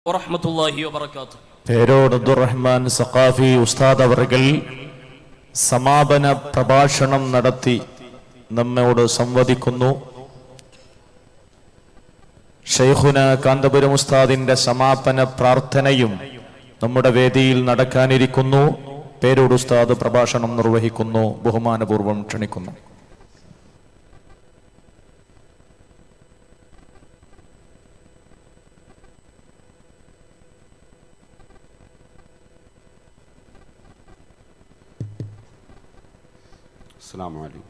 വറഹ്മത്തുള്ളാഹി വബറകാതുഹു പേരോട് അബ്ദുറഹ്മാൻ സഖാഫി ഉസ്താദ് അവർകൾ സമാപന പ്രഭാഷണം നടത്തി നമ്മോട് സംവദിക്കുന്നു ഷെയ്ഖുന കാന്തപുരം ഉസ്താദിന്റെ സമാപന പ്രാർത്ഥനയും നമ്മുടെ വേദിയിൽ നടക്കാനിരിക്കുന്നു പേരോട് ഉസ്താദ് പ്രഭാഷണം നിർവഹിക്കുന്നു ബഹുമാനപൂർവ്വം ക്ഷണിക്കുന്നു السلام عليكم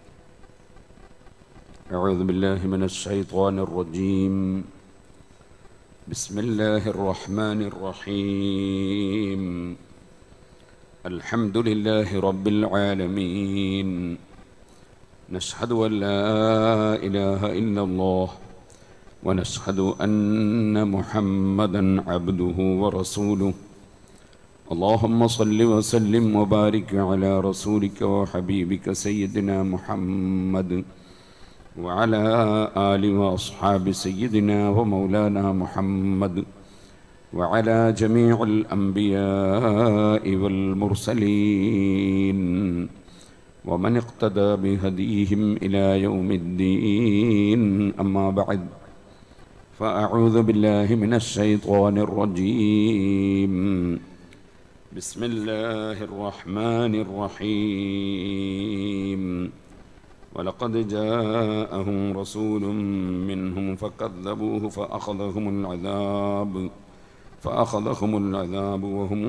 أعوذ بالله من الشيطان الرجيم بسم الله الرحمن الرحيم الحمد لله رب العالمين نشهد أن لا إله إلا الله ونشهد أن محمدا عبده ورسوله اللهم صل وسلم وبارك على رسولك وحبيبك سيدنا محمد وعلى آل وأصحاب سيدنا ومولانا محمد وعلى جميع الأنبياء والمرسلين ومن اقتدى بهديهم إلى يوم الدين أما بعد فأعوذ بالله من الشيطان الرجيم بسم الله الرحمن الرحيم ولقد جاءهم رسول منهم فكذبوه فأخذهم العذاب فأخذهم العذاب وهم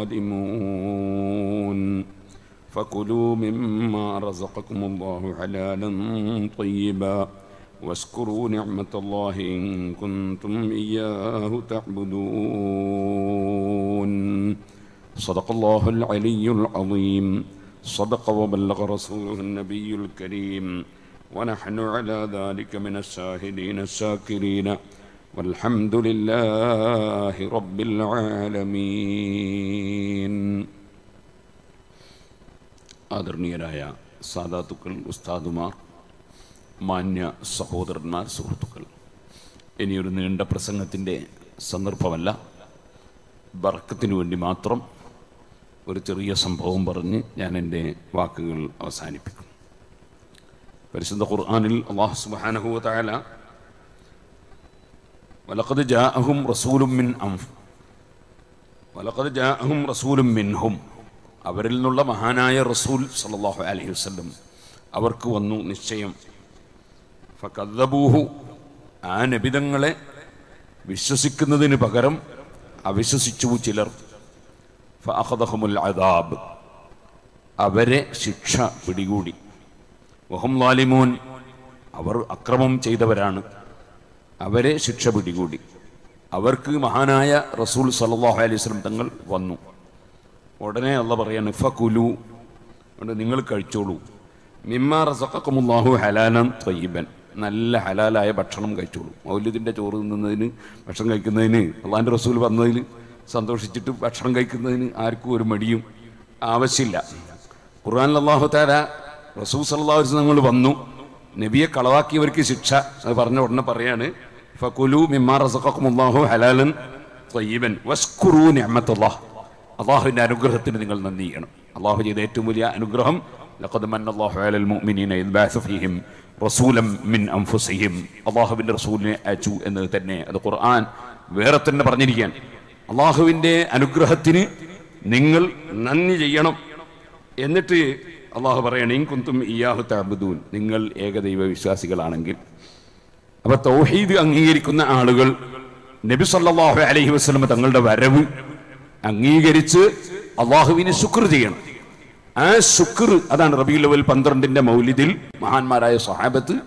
ظالمون فكلوا مما رزقكم الله حلالا طيبا واشكروا نعمة الله إن كنتم إياه تعبدون صدق الله العلي العظيم صدق وبلغ رسوله النبي الكريم ونحن على ذلك من الشاهدين الشاكرين والحمد لله رب العالمين ആദരണീയരായ സാദാത്തുക്കൾ ഉസ്താദുമാർ മാന്യ സഹോദരന്മാർ സുഹൃത്തുക്കൾ ഇനിയൊരു നീണ്ട പ്രസംഗത്തിൻ്റെ സന്ദർഭമല്ല ബർക്കത്തിനു വേണ്ടി മാത്രം ഒരു ചെറിയ സംഭവം പറഞ്ഞ് ഞാൻ എൻ്റെ വാക്കുകൾ അവസാനിപ്പിക്കും പരിശുദ്ധ ഖുർആനിൽ അള്ളാഹു സുബ്ഹാനഹു വ തആല വലഖദ് ജാഅഹും റസൂലും മിൻ അൻഫ് വലഖദ് ജാഅഹും റസൂലും മിൻഹും അവരിൽ നിന്നുള്ള മഹാനായ റസൂൽ സല്ലല്ലാഹു അലൈഹി വസല്ലം അവർക്ക് വന്നു നിശ്ചയം ഫകദ്ദബൂഹു ആ നബിതങ്ങളെ വിശ്വസിക്കുന്നതിന് പകരം അവിശ്വസിച്ചു ചിലർ ഫഅഖദഹുമുൽ അദാബ് അവരെ ശിക്ഷ പിടികൂടി വഹും ലാലിമൂൻ അവർ അക്രമം ചെയ്തവരാണ് അവരെ ശിക്ഷ പിടികൂടി അവർക്ക് മഹാനായ റസൂൽ സല്ലല്ലാഹു അലൈഹി വസല്ലം തങ്ങൾ വന്നു ഉടനെ അല്ല പറയാണ് ഫകുലു അതുകൊണ്ട് നിങ്ങൾ കഴിച്ചോളൂ മിമ്മ റസഖക്കുമുല്ലാഹു ഹലാലൻ ത്വയ്യിബൻ നല്ല ഹലാലായ ഭക്ഷണം കഴിച്ചോളൂ മൗല്യത്തിൻ്റെ ചോറ് തിന്നുന്നതിന് ഭക്ഷണം കഴിക്കുന്നതിന് അള്ളാഹിൻ്റെ റസൂൽ വന്നതിൽ സന്തോഷിച്ചിട്ട് ഭക്ഷണം കഴിക്കുന്നതിന് ആർക്കും ഒരു മടിയും ആവശ്യമില്ല ഖുർആൻ അള്ളാഹു താര റസൂൽ സല്ലാഹു നിങ്ങൾ വന്നു നബിയെ കളവാക്കിയവർക്ക് ശിക്ഷ അത് പറഞ്ഞ ഉടനെ പറയാണ് ഫകുലു മിമ്മാ റസഖക്കുമുല്ലാഹു ഹലാലൻ ത്വയ്യിബൻ വസ്കുറു നിഅമത്തുല്ലാഹ് അള്ളാഹുവിൻ്റെ അനുഗ്രഹത്തിന് നിങ്ങൾ നന്ദി ചെയ്യണം അള്ളാഹു ചെയ്ത ഏറ്റവും വലിയ അനുഗ്രഹം ലഖദ് മന്നല്ലാഹു അലൽ മുഅ്മിനീന ഇദ് ബഅസ ഫീഹിം റസൂലം മിൻ അൻഫുസിഹിം അള്ളാഹുവിൻ്റെ റസൂലിനെ അയച്ചു എന്നത് തന്നെ അത് ഖുർആൻ വേറെ തന്നെ പറഞ്ഞിരിക്കുകയാണ് അള്ളാഹുവിൻ്റെ അനുഗ്രഹത്തിന് നിങ്ങൾ നന്ദി ചെയ്യണം എന്നിട്ട് അള്ളാഹു പറയണം ഇൻ കുന്തും ഇയാഹു തഅബുദൂൻ നിങ്ങൾ ഏകദൈവ വിശ്വാസികളാണെങ്കിൽ അപ്പൊ തൗഹീദ് അംഗീകരിക്കുന്ന ആളുകൾ നബി സല്ലല്ലാഹു അലൈഹി വസല്ലം തങ്ങളുടെ വരവ് അംഗീകരിച്ച് അള്ളാഹുവിന് ശുക്ർ ചെയ്യണം ആ ശുക്ർ അതാണ് റബീ ലവൽ പന്ത്രണ്ടിന്റെ മൗലിദിൽ മഹാന്മാരായ സഹാബത്ത്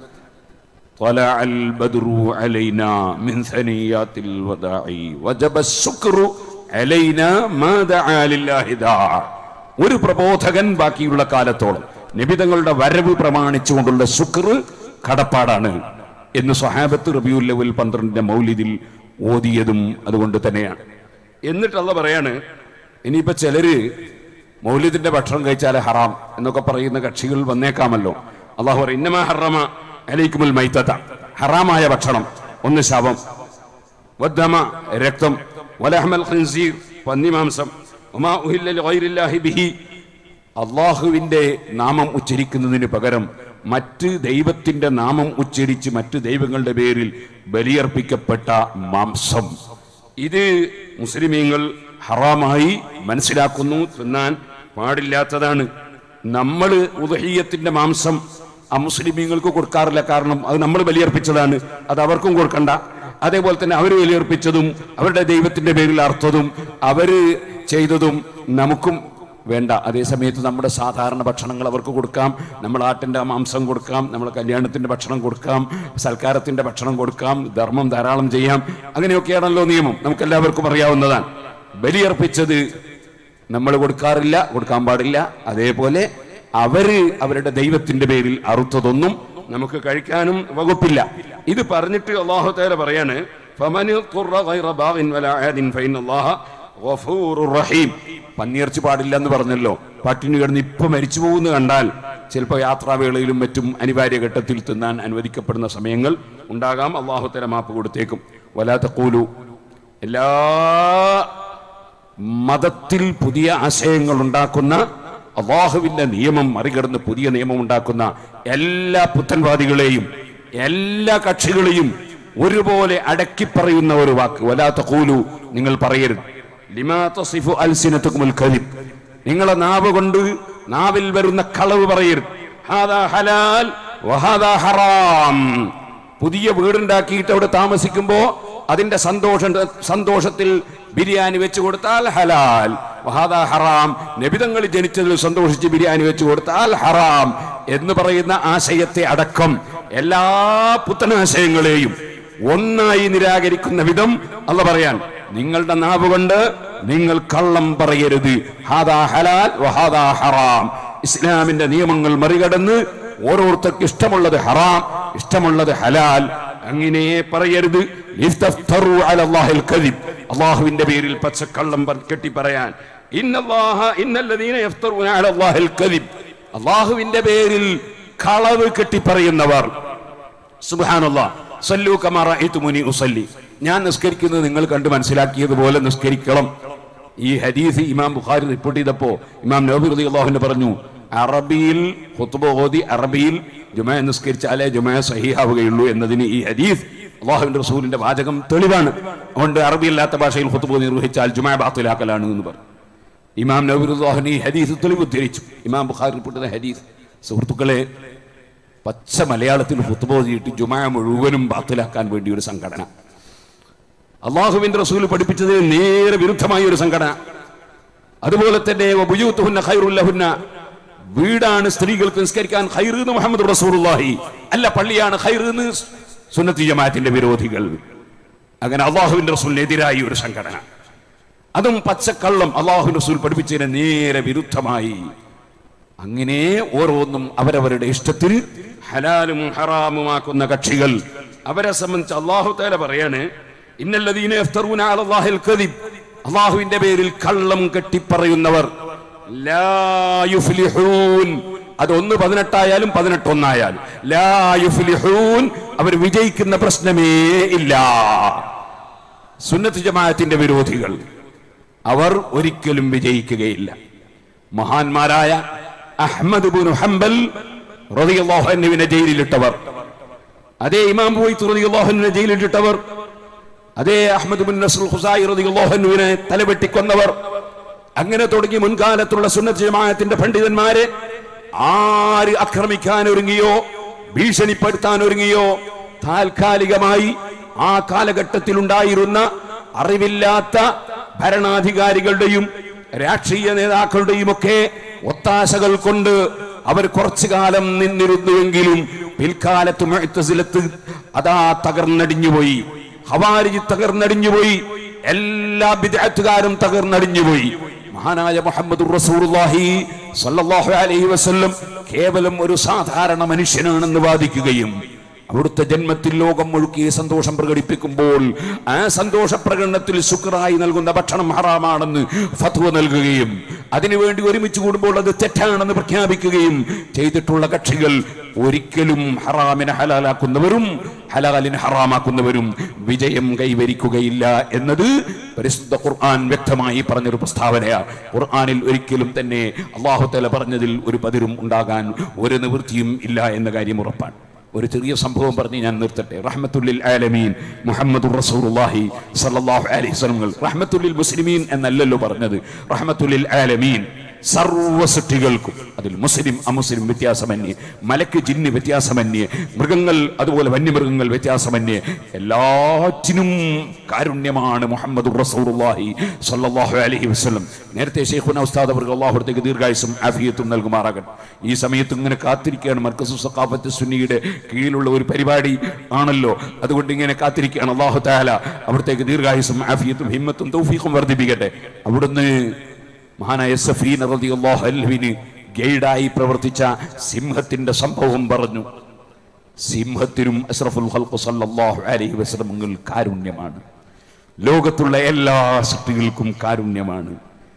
طلع البدر علينا من ثنيات الوداع وجب الشكر علينا ما دعا لله داع ഒരു പ്രബോധകൻ ബാക്കിയുള്ള കാലത്തോളം നബിതങ്ങളുടെ വരവ് പ്രമാണിച്ചുകൊണ്ടുള്ള ശുക്ർ കടപ്പാടാണ് എന്ന് സഹാബത്ത് റബിയുൽ ലവൽ പന്ത്രണ്ടിന്റെ മൗലിദിൽ ഓതിയതും അതുകൊണ്ട് തന്നെയാണ് എന്നിട്ടല്ല പറയാണ് ഇനിയിപ്പോ ചിലര് മൗലിദിന്റെ ഭക്ഷണം കഴിച്ചാൽ ഹറാം എന്നൊക്കെ പറയുന്ന കക്ഷികൾ വന്നേക്കാമല്ലോ അള്ളാഹു പറയും ഇന്നമാ ഹറമ അലൈക്കുമുൽ മൈത്തത്ത ഹറാമായ ഭക്ഷണം ഒന്ന് ശവം വദ്ദമ രക്തം വലഹമൽ ഖൻസീർ പന്നിമാംസം വമാ ഉഹില്ല ലിഗൈരില്ലാഹി ബിഹി അള്ളാഹുവിൻ്റെ നാമം ഉച്ചരിക്കുന്നതിന് പകരം മറ്റ് ദൈവത്തിന്റെ നാമം ഉച്ചരിച്ച് മറ്റ് ദൈവങ്ങളുടെ പേരിൽ ബലിയർപ്പിക്കപ്പെട്ട മാംസം ഇത് മുസ്ലിമീങ്ങൾ ഹറാമായി മനസ്സിലാക്കുന്നു തിന്നാൻ പാടില്ലാത്തതാണ് നമ്മൾ ഉദഹീയത്തിന്റെ മാംസം അമുസ്ലിമീങ്ങൾക്ക് കൊടുക്കാറില്ല കാരണം അത് നമ്മൾ ബലിയർപ്പിച്ചതാണ് അത് അവർക്കും കൊടുക്കണ്ട അതേപോലെ തന്നെ അവർ ബലിയർപ്പിച്ചതും അവരുടെ ദൈവത്തിന്റെ പേരിൽ അർത്ഥതും അവര് ചെയ്തതും നമുക്കും വേണ്ട അതേ സമയത്ത് നമ്മുടെ സാധാരണ ഭക്ഷണങ്ങൾ അവർക്ക് കൊടുക്കാം നമ്മൾ ആട്ടിൻ്റെ മാംസം കൊടുക്കാം നമ്മൾ കല്യാണത്തിൻ്റെ ഭക്ഷണം കൊടുക്കാം സൽക്കാരത്തിൻ്റെ ഭക്ഷണം കൊടുക്കാം ധർമ്മം ധാരാളം ചെയ്യാം അങ്ങനെയൊക്കെയാണല്ലോ നിയമം നമുക്കെല്ലാവർക്കും അറിയാവുന്നതാണ് ബലിയർപ്പിച്ചത് നമ്മൾ കൊടുക്കാറില്ല കൊടുക്കാൻ പാടില്ല അതേപോലെ അവര് അവരുടെ ദൈവത്തിന്റെ പേരിൽ അറുത്തതൊന്നും നമുക്ക് കഴിക്കാനും വകുപ്പില്ല ഇത് പറഞ്ഞിട്ട് അള്ളാഹു തേല പറയാണ് ഫമനി തുറ ഗൈറ ബാഗിൻ വലാ ആദിൻ ഫഇന്നല്ലാഹ ഗഫൂറുർ റഹീം പന്നിയിറച്ചി പാടില്ല എന്ന് പറഞ്ഞല്ലോ പട്ടിണി കിടന്ന് ഇപ്പൊ മരിച്ചു പോകുന്ന കണ്ടാൽ ചിലപ്പോൾ യാത്രാവേളയിലും മറ്റും അനിവാര്യ ഘട്ടത്തിൽ തിന്നാൻ അനുവദിക്കപ്പെടുന്ന സമയങ്ങൾ ഉണ്ടാകാം അള്ളാഹു തല മാപ്പ് കൊടുത്തേക്കും വലാത്ത കൂലു എല്ലാ മതത്തിൽ പുതിയ ആശയങ്ങൾ ഉണ്ടാക്കുന്ന അള്ളാഹുവിന്റെ നിയമം മറികടന്ന് പുതിയ നിയമം ഉണ്ടാക്കുന്ന എല്ലാ പുത്തൻവാദികളെയും എല്ലാ കക്ഷികളെയും ഒരുപോലെ അടക്കി പറയുന്ന ഒരു വാക്ക് വലാത്ത കൂലു നിങ്ങൾ പറയരുത് ലിമാ തസിഫു അൽസിനത്തുക്കുമുൽ കദിബ് നിങ്ങളെ നാവ് കൊണ്ട് നാവിൽ വരുന്ന കളവ് പറയരുത് ഹാദാ ഹലാൽ വഹാദാ ഹറാം പുതിയ വീടുണ്ടാക്കിയിട്ട് അവിടെ താമസിക്കുമ്പോ അതിന്റെ സന്തോഷം സന്തോഷത്തിൽ ബിരിയാണി വെച്ച് കൊടുത്താൽ ഹലാൽ വഹാദാ ഹറാം നബിതങ്ങൾ ജനിച്ചതിൽ സന്തോഷിച്ച് ബിരിയാണി വെച്ച് കൊടുത്താൽ ഹറാം എന്ന് പറയുന്ന ആശയത്തെ അടക്കം എല്ലാ പുത്തനാശയങ്ങളെയും ഒന്നായി നിരാകരിക്കുന്ന വിധം അല്ല പറയാൻ നിങ്ങളുടെ നാവ് കൊണ്ട് നിങ്ങൾ കള്ളം പറയരുത് ഹാദാ ഹലാൽ വഹാദാ ഹറാം ഇസ്ലാമിന്റെ നിയമങ്ങൾ മറികടന്ന് ഓരോരുത്തർക്ക് ഇഷ്ടമുള്ളത് ഹറാം ഇഷ്ടമുള്ളത് ഹലാൽ അങ്ങനെ പറയരുത് ഇഫ്തഫ്തറു അലല്ലാഹിൽ കദിബ് അള്ളാഹുവിന്റെ പേരിൽ പച്ചക്കള്ളം പ- കെട്ടി പറയാൻ ഇന്നല്ലാഹ ഇന്നല്ലദീന യഫ്തറൂന അലല്ലാഹിൽ കദിബ് അള്ളാഹുവിന്റെ പേരിൽ കളവ് കെട്ടി പറയുന്നവർ സുബ്ഹാനല്ലാ സല്ലു കമാ റഅയ്തുമുനി ഉസല്ലി ഞാൻ നിസ്കരിക്കുന്നത് നിങ്ങൾ കണ്ട് മനസ്സിലാക്കിയതുപോലെ നിസ്കരിക്കണം ഈ ഹദീസ് ഇമാം ബുഖാരി റിപ്പോർട്ട് ചെയ്തപ്പോ ഇമാം നബി റളിയല്ലാഹു പറഞ്ഞു അറബിയിൽ ഖുത്ബ ഓതി അറബിയിൽ ജുമ നിസ്കരിച്ചാലേ ജുമ സഹിഹാവുകയുള്ളൂ എന്നതിന് ഈ ഹദീസ് അള്ളാഹുവിന്റെ റസൂലിന്റെ വാചകം തെളിവാണ് അതുകൊണ്ട് അറബിയല്ലാത്ത ഭാഷയിൽ ഖുത്ബ നിർവഹിച്ചാൽ ജുമ ബാത്തിലാക്കലാണ് എന്ന് പറഞ്ഞു ഇമാം നബി റളിയല്ലാഹു ഈ ഹദീസ് തെളിവ് ഉദ്ധരിച്ചു ഇമാം ബുഖാരി റിപ്പോർട്ട് ചെയ്ത ഹദീസ് സുഹൃത്തുക്കളെ പച്ച മലയാളത്തിൽ ഹുത്തുബോധിയിട്ട് ജുമാ മുഴുവനും ബാത്തിലാക്കാൻ വേണ്ടി ഒരു സംഘടന അള്ളാഹുവിന്റെ റസൂൽ പഠിപ്പിച്ചതിന് നേരെ വിരുദ്ധമായ ഒരു സംഘടന അതുപോലെ തന്നെ വബുയൂത്തുഹുന്ന ഖൈറുല്ലഹുന്ന വീടാണ് സ്ത്രീകൾക്ക് നിസ്കരിക്കാൻ ഖൈർ എന്ന് മുഹമ്മദ് റസൂലുള്ളാഹി അല്ല പള്ളിയാണ് ഖൈർ എന്ന് സുന്നത്തി ജമാഅത്തിന്റെ വിരോധികൾ അങ്ങനെ അള്ളാഹുവിന്റെ റസൂലിനെതിരായി ഒരു സംഘടന അതും പച്ചക്കള്ളം അള്ളാഹു റസൂൽ പഠിപ്പിച്ചതിന് നേരെ വിരുദ്ധമായി അങ്ങനെ ഓരോന്നും അവരവരുടെ ഇഷ്ടത്തിൽ ഹലാലും ഹറാമുമാക്കുന്ന കക്ഷികൾ അവരെ സംബന്ധിച്ച് അള്ളാഹു തേല പറയാണ് ഇന്നല്ലദീന യഫ്തറൂന അലല്ലാഹിൽ കദിബ് അള്ളാഹുവിന്റെ പേരിൽ കള്ളം കെട്ടിപ്പറയുന്നവർ ലാ യുഫ്ലിഹൂൻ അത് ഒന്ന് പതിനെട്ടായാലും പതിനെട്ടൊന്നായാലും ലാ യുഫ്ലിഹൂൻ അവർ വിജയിക്കുന്ന പ്രശ്നമേ ഇല്ല സുന്നത്ത് ജമാഅത്തിന്റെ വിരോധികൾ അവർ ഒരിക്കലും വിജയിക്കുകയില്ല മഹാന്മാരായ അഹ്മദ് ബിൻ ഹംബൽ റളിയല്ലാഹു അൻഹുവിനെ ജയിലിലിട്ടവർ അതേ ഇമാം ബുവൈത്ത് റളിയല്ലാഹു അൻഹുവിനെ ജയിലിലിട്ടവർ അതേ അഹ്മദ് ബിൻ നസ്ർ ഖുസായി റളിയല്ലാഹു അൻഹുവിനെ തലവെട്ടിക്കൊന്നവർ അങ്ങനെ തുടങ്ങി മുൻകാലത്തുള്ള സുന്നത്ത് ജമാഅത്തിന്റെ പണ്ഡിതന്മാരെ ആര് ആക്രമിക്കാൻ ഒരുങ്ങിയോ ഭീഷണിപ്പെടുത്താൻ ഒരുങ്ങിയോ താൽക്കാലികമായി ആ കാലഘട്ടത്തിൽ ഉണ്ടായിരുന്ന അറിവില്ലാത്ത ഭരണാധികാരികളുടെയും രാഷ്ട്രീയ നേതാക്കളുടെയും ഒക്കെ ഒത്താശകൾ കൊണ്ട് അവർ കുറച്ചു കാലം നിന്നിരുന്നുവെങ്കിലും പിൽക്കാലത്ത് മുഅ്തസിലത്ത് അതാ തകർന്നടിഞ്ഞുപോയി ഹവാരിജ് തകർന്നടിഞ്ഞുപോയി എല്ലാ ബിദ്അത്തുകാരും തകർന്നടിഞ്ഞുപോയി മഹാനായ മുഹമ്മദ് റസൂലുള്ളാഹി സ്വല്ലല്ലാഹു അലൈഹി വസല്ലം കേവലം ഒരു സാധാരണ മനുഷ്യനാണെന്ന് വാദിക്കുകയും അവിടുത്തെ ജന്മത്തിൽ ലോകം മുഴുക്കി സന്തോഷം പ്രകടിപ്പിക്കുമ്പോൾ ആ സന്തോഷ പ്രകടനത്തിൽ ശുക്രായി നൽകുന്ന ഭക്ഷണം ഹറാമാണെന്ന് ഫത്വ നൽകുകയും അതിനുവേണ്ടി ഒരുമിച്ച് കൂടുമ്പോൾ അത് തെറ്റാണെന്ന് പ്രഖ്യാപിക്കുകയും ചെയ്തിട്ടുള്ള കക്ഷികൾ ഒരിക്കലും ഹറാമിനെ ഹലാലാക്കുന്നവരും ഹലാലിനെ ഹറാമാക്കുന്നവരും വിജയം കൈവരിക്കുകയില്ല എന്നത് പരിശുദ്ധ ഖുർആൻ വ്യക്തമായി പറഞ്ഞൊരു പ്രസ്താവനയാണ് ഖുർആനിൽ ഒരിക്കലും തന്നെ അള്ളാഹു തല പറഞ്ഞതിൽ ഒരു പതിരും ഉണ്ടാകാൻ ഒരു നിവൃത്തിയും ഇല്ല എന്ന കാര്യം ഉറപ്പാണ് ഒരു ചെറിയ സംഭവം പറഞ്ഞ് ഞാൻ നിർത്തട്ടെ റഹ്മത്തുല്ലിൽ ആലമീൻ മുഹമ്മദ് റസൂലുള്ളാഹി സല്ലല്ലാഹു അലൈഹി വസല്ലം റഹ്മത്തുല്ലിൽ മുസ്ലിമീൻ എന്നല്ലല്ലോ പറഞ്ഞത് റഹ്മത്തുല്ലിൽ ആലമീൻ സർവ സൃഷ്ടികൾക്കും അതിൽ മുസ്ലിം അമുസ്ലിം വ്യത്യാസമന്യേ മലക്ക് ജിന്ന് വ്യത്യാസമന്യേ മൃഗങ്ങൾ അതുപോലെ വന്യമൃഗങ്ങൾ വ്യത്യാസമന്യേ എല്ലാറ്റിനും കാരുണ്യമാണ് മുഹമ്മദ് റസൂലുള്ളാഹി സല്ലല്ലാഹു അലൈഹി വസല്ലം നേരത്തെ ഷെയ്ഖുന ഉസ്താദ് അവർക്ക് അള്ളാഹുടത്തേക്ക് ദീർഘായുസും ആഫിയത്തും നൽകുമാറാകട്ടെ ഈ സമയത്ത് ഇങ്ങനെ കാത്തിരിക്കുകയാണ് മർക്കസു സഖാഫത്ത് സുന്നിയുടെ കീഴിലുള്ള ഒരു പരിപാടി ആണല്ലോ അതുകൊണ്ട് ഇങ്ങനെ കാത്തിരിക്കുകയാണ് അള്ളാഹു താല അവിടത്തേക്ക് ദീർഘായുസും ആഫിയത്തും ഹിമ്മത്തും തൗഫീഖും വർദ്ധിപ്പിക്കട്ടെ അവിടുന്ന് മഹാനായ സഫീൻ റളിയല്ലാഹു അൻഹുവിന് ഗൈഡായി പ്രവർത്തിച്ച സിംഹത്തിന്റെ സംഭവം പറഞ്ഞു സിംഹത്തിനും അഷ്റഫുൽ ഖൽഖ് സല്ലല്ലാഹു അലൈഹി വസല്ലം കാരുണ്യമാണ് ലോകത്തുള്ള എല്ലാ സൃഷ്ടികൾക്കും കാരുണ്യമാണ്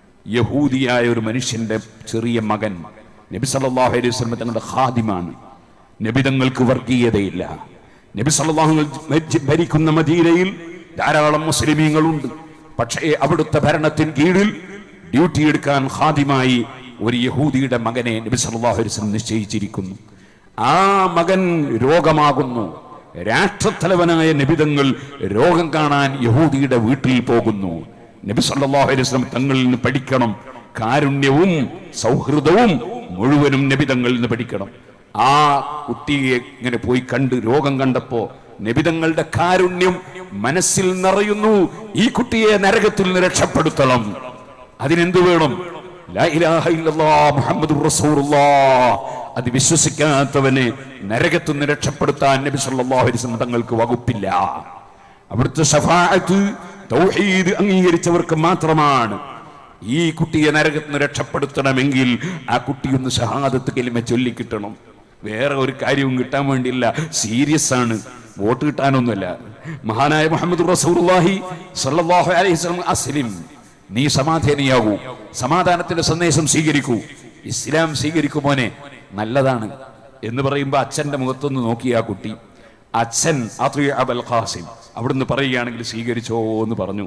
യഹൂദിയായ ഒരു മനുഷ്യന്റെ ചെറിയ മകൻ നബി സല്ലല്ലാഹു അലൈഹി വസല്ലം തങ്ങളുടെ ഖാദിമാണ് നബി തങ്ങൾക്ക് വർഗീയതയില്ല നബി സല്ലല്ലാഹു അലൈഹി വസല്ലം ഭരിക്കുന്ന മദീനയിൽ ധാരാളം മുസ്ലിമീങ്ങളുണ്ട് പക്ഷേ അവിടുത്തെ ഭരണത്തിന് കീഴിൽ ഡ്യൂട്ടി എടുക്കാൻ ഖാദിമായി ഒരു യഹൂദിയുടെ മകനെ നബി സല്ലല്ലാഹു അലൈഹി വസല്ലം നിശ്ചയിച്ചിരിക്കുന്നു ആ മകൻ രോഗമാകുന്നു രാഷ്ട്രത്തലവനായ നബിതങ്ങൾ രോഗം കാണാൻ യഹൂദിയുടെ വീട്ടിൽ പോകുന്നു നബി സല്ലല്ലാഹു അലൈഹി വസല്ലം തങ്ങളിൽ നിന്ന് പഠിക്കണം കാരുണ്യവും സൗഹൃദവും മുഴുവനും നബിതങ്ങളിൽ നിന്ന് പഠിക്കണം ആ കുട്ടിയെ ഇങ്ങനെ പോയി കണ്ട് രോഗം കണ്ടപ്പോ നബിതങ്ങളുടെ കാരുണ്യം മനസ്സിൽ നിറയുന്നു ഈ കുട്ടിയെ നരകത്തിൽ നിന്ന് രക്ഷപ്പെടുത്തണം അതിനെന്ത് വേണം ലാ ഇലാഹ ഇല്ലല്ലാഹ് മുഹമ്മദുർ റസൂലുള്ളാഹ് അത് വിശ്വസിക്കാത്തവനെ നരകത്തിൽ നിന്ന് രക്ഷപ്പെടുത്താൻ നബി സല്ലല്ലാഹു അലൈഹി വസല്ലം തങ്ങൾക്ക് വകുപ്പില്ല അവിടുത്തെ ഷഫാഅത്ത് തൗഹീദ് അംഗീകരിച്ചവർക്ക് മാത്രമാണ് ഈ കുട്ടിയെ നരകത്തിൽ നിന്ന് രക്ഷപ്പെടുത്തണമെങ്കിൽ ആ കുട്ടിയൊന്ന് ഷഹാദത്ത് കലിമ ചൊല്ലിക്കിട്ടണം വേറെ ഒരു കാര്യവും കിട്ടാൻ വേണ്ടിയില്ല സീരിയസ് ആണ് വോട്ട് കിട്ടാനൊന്നുമല്ല മഹാനായ മുഹമ്മദ് റസൂലുള്ളാഹി സല്ലല്ലാഹു അലൈഹി വസല്ലം അസ്ലിം നീ സമാധാനിയാകൂ സമാധാനത്തിന്റെ സന്ദേശം സ്വീകരിക്കൂ ഇസ്ലാം സ്വീകരിക്കൂ മോനെ നല്ലതാണ് എന്ന് പറയുമ്പോ അച്ഛന്റെ മുഖത്തൊന്ന് നോക്കി ആ കുട്ടി അച്ഛൻ അത്രി അബൽ ഖാസിം അവിടുന്ന് പറയുകയാണെങ്കിൽ സ്വീകരിച്ചോ എന്ന് പറഞ്ഞു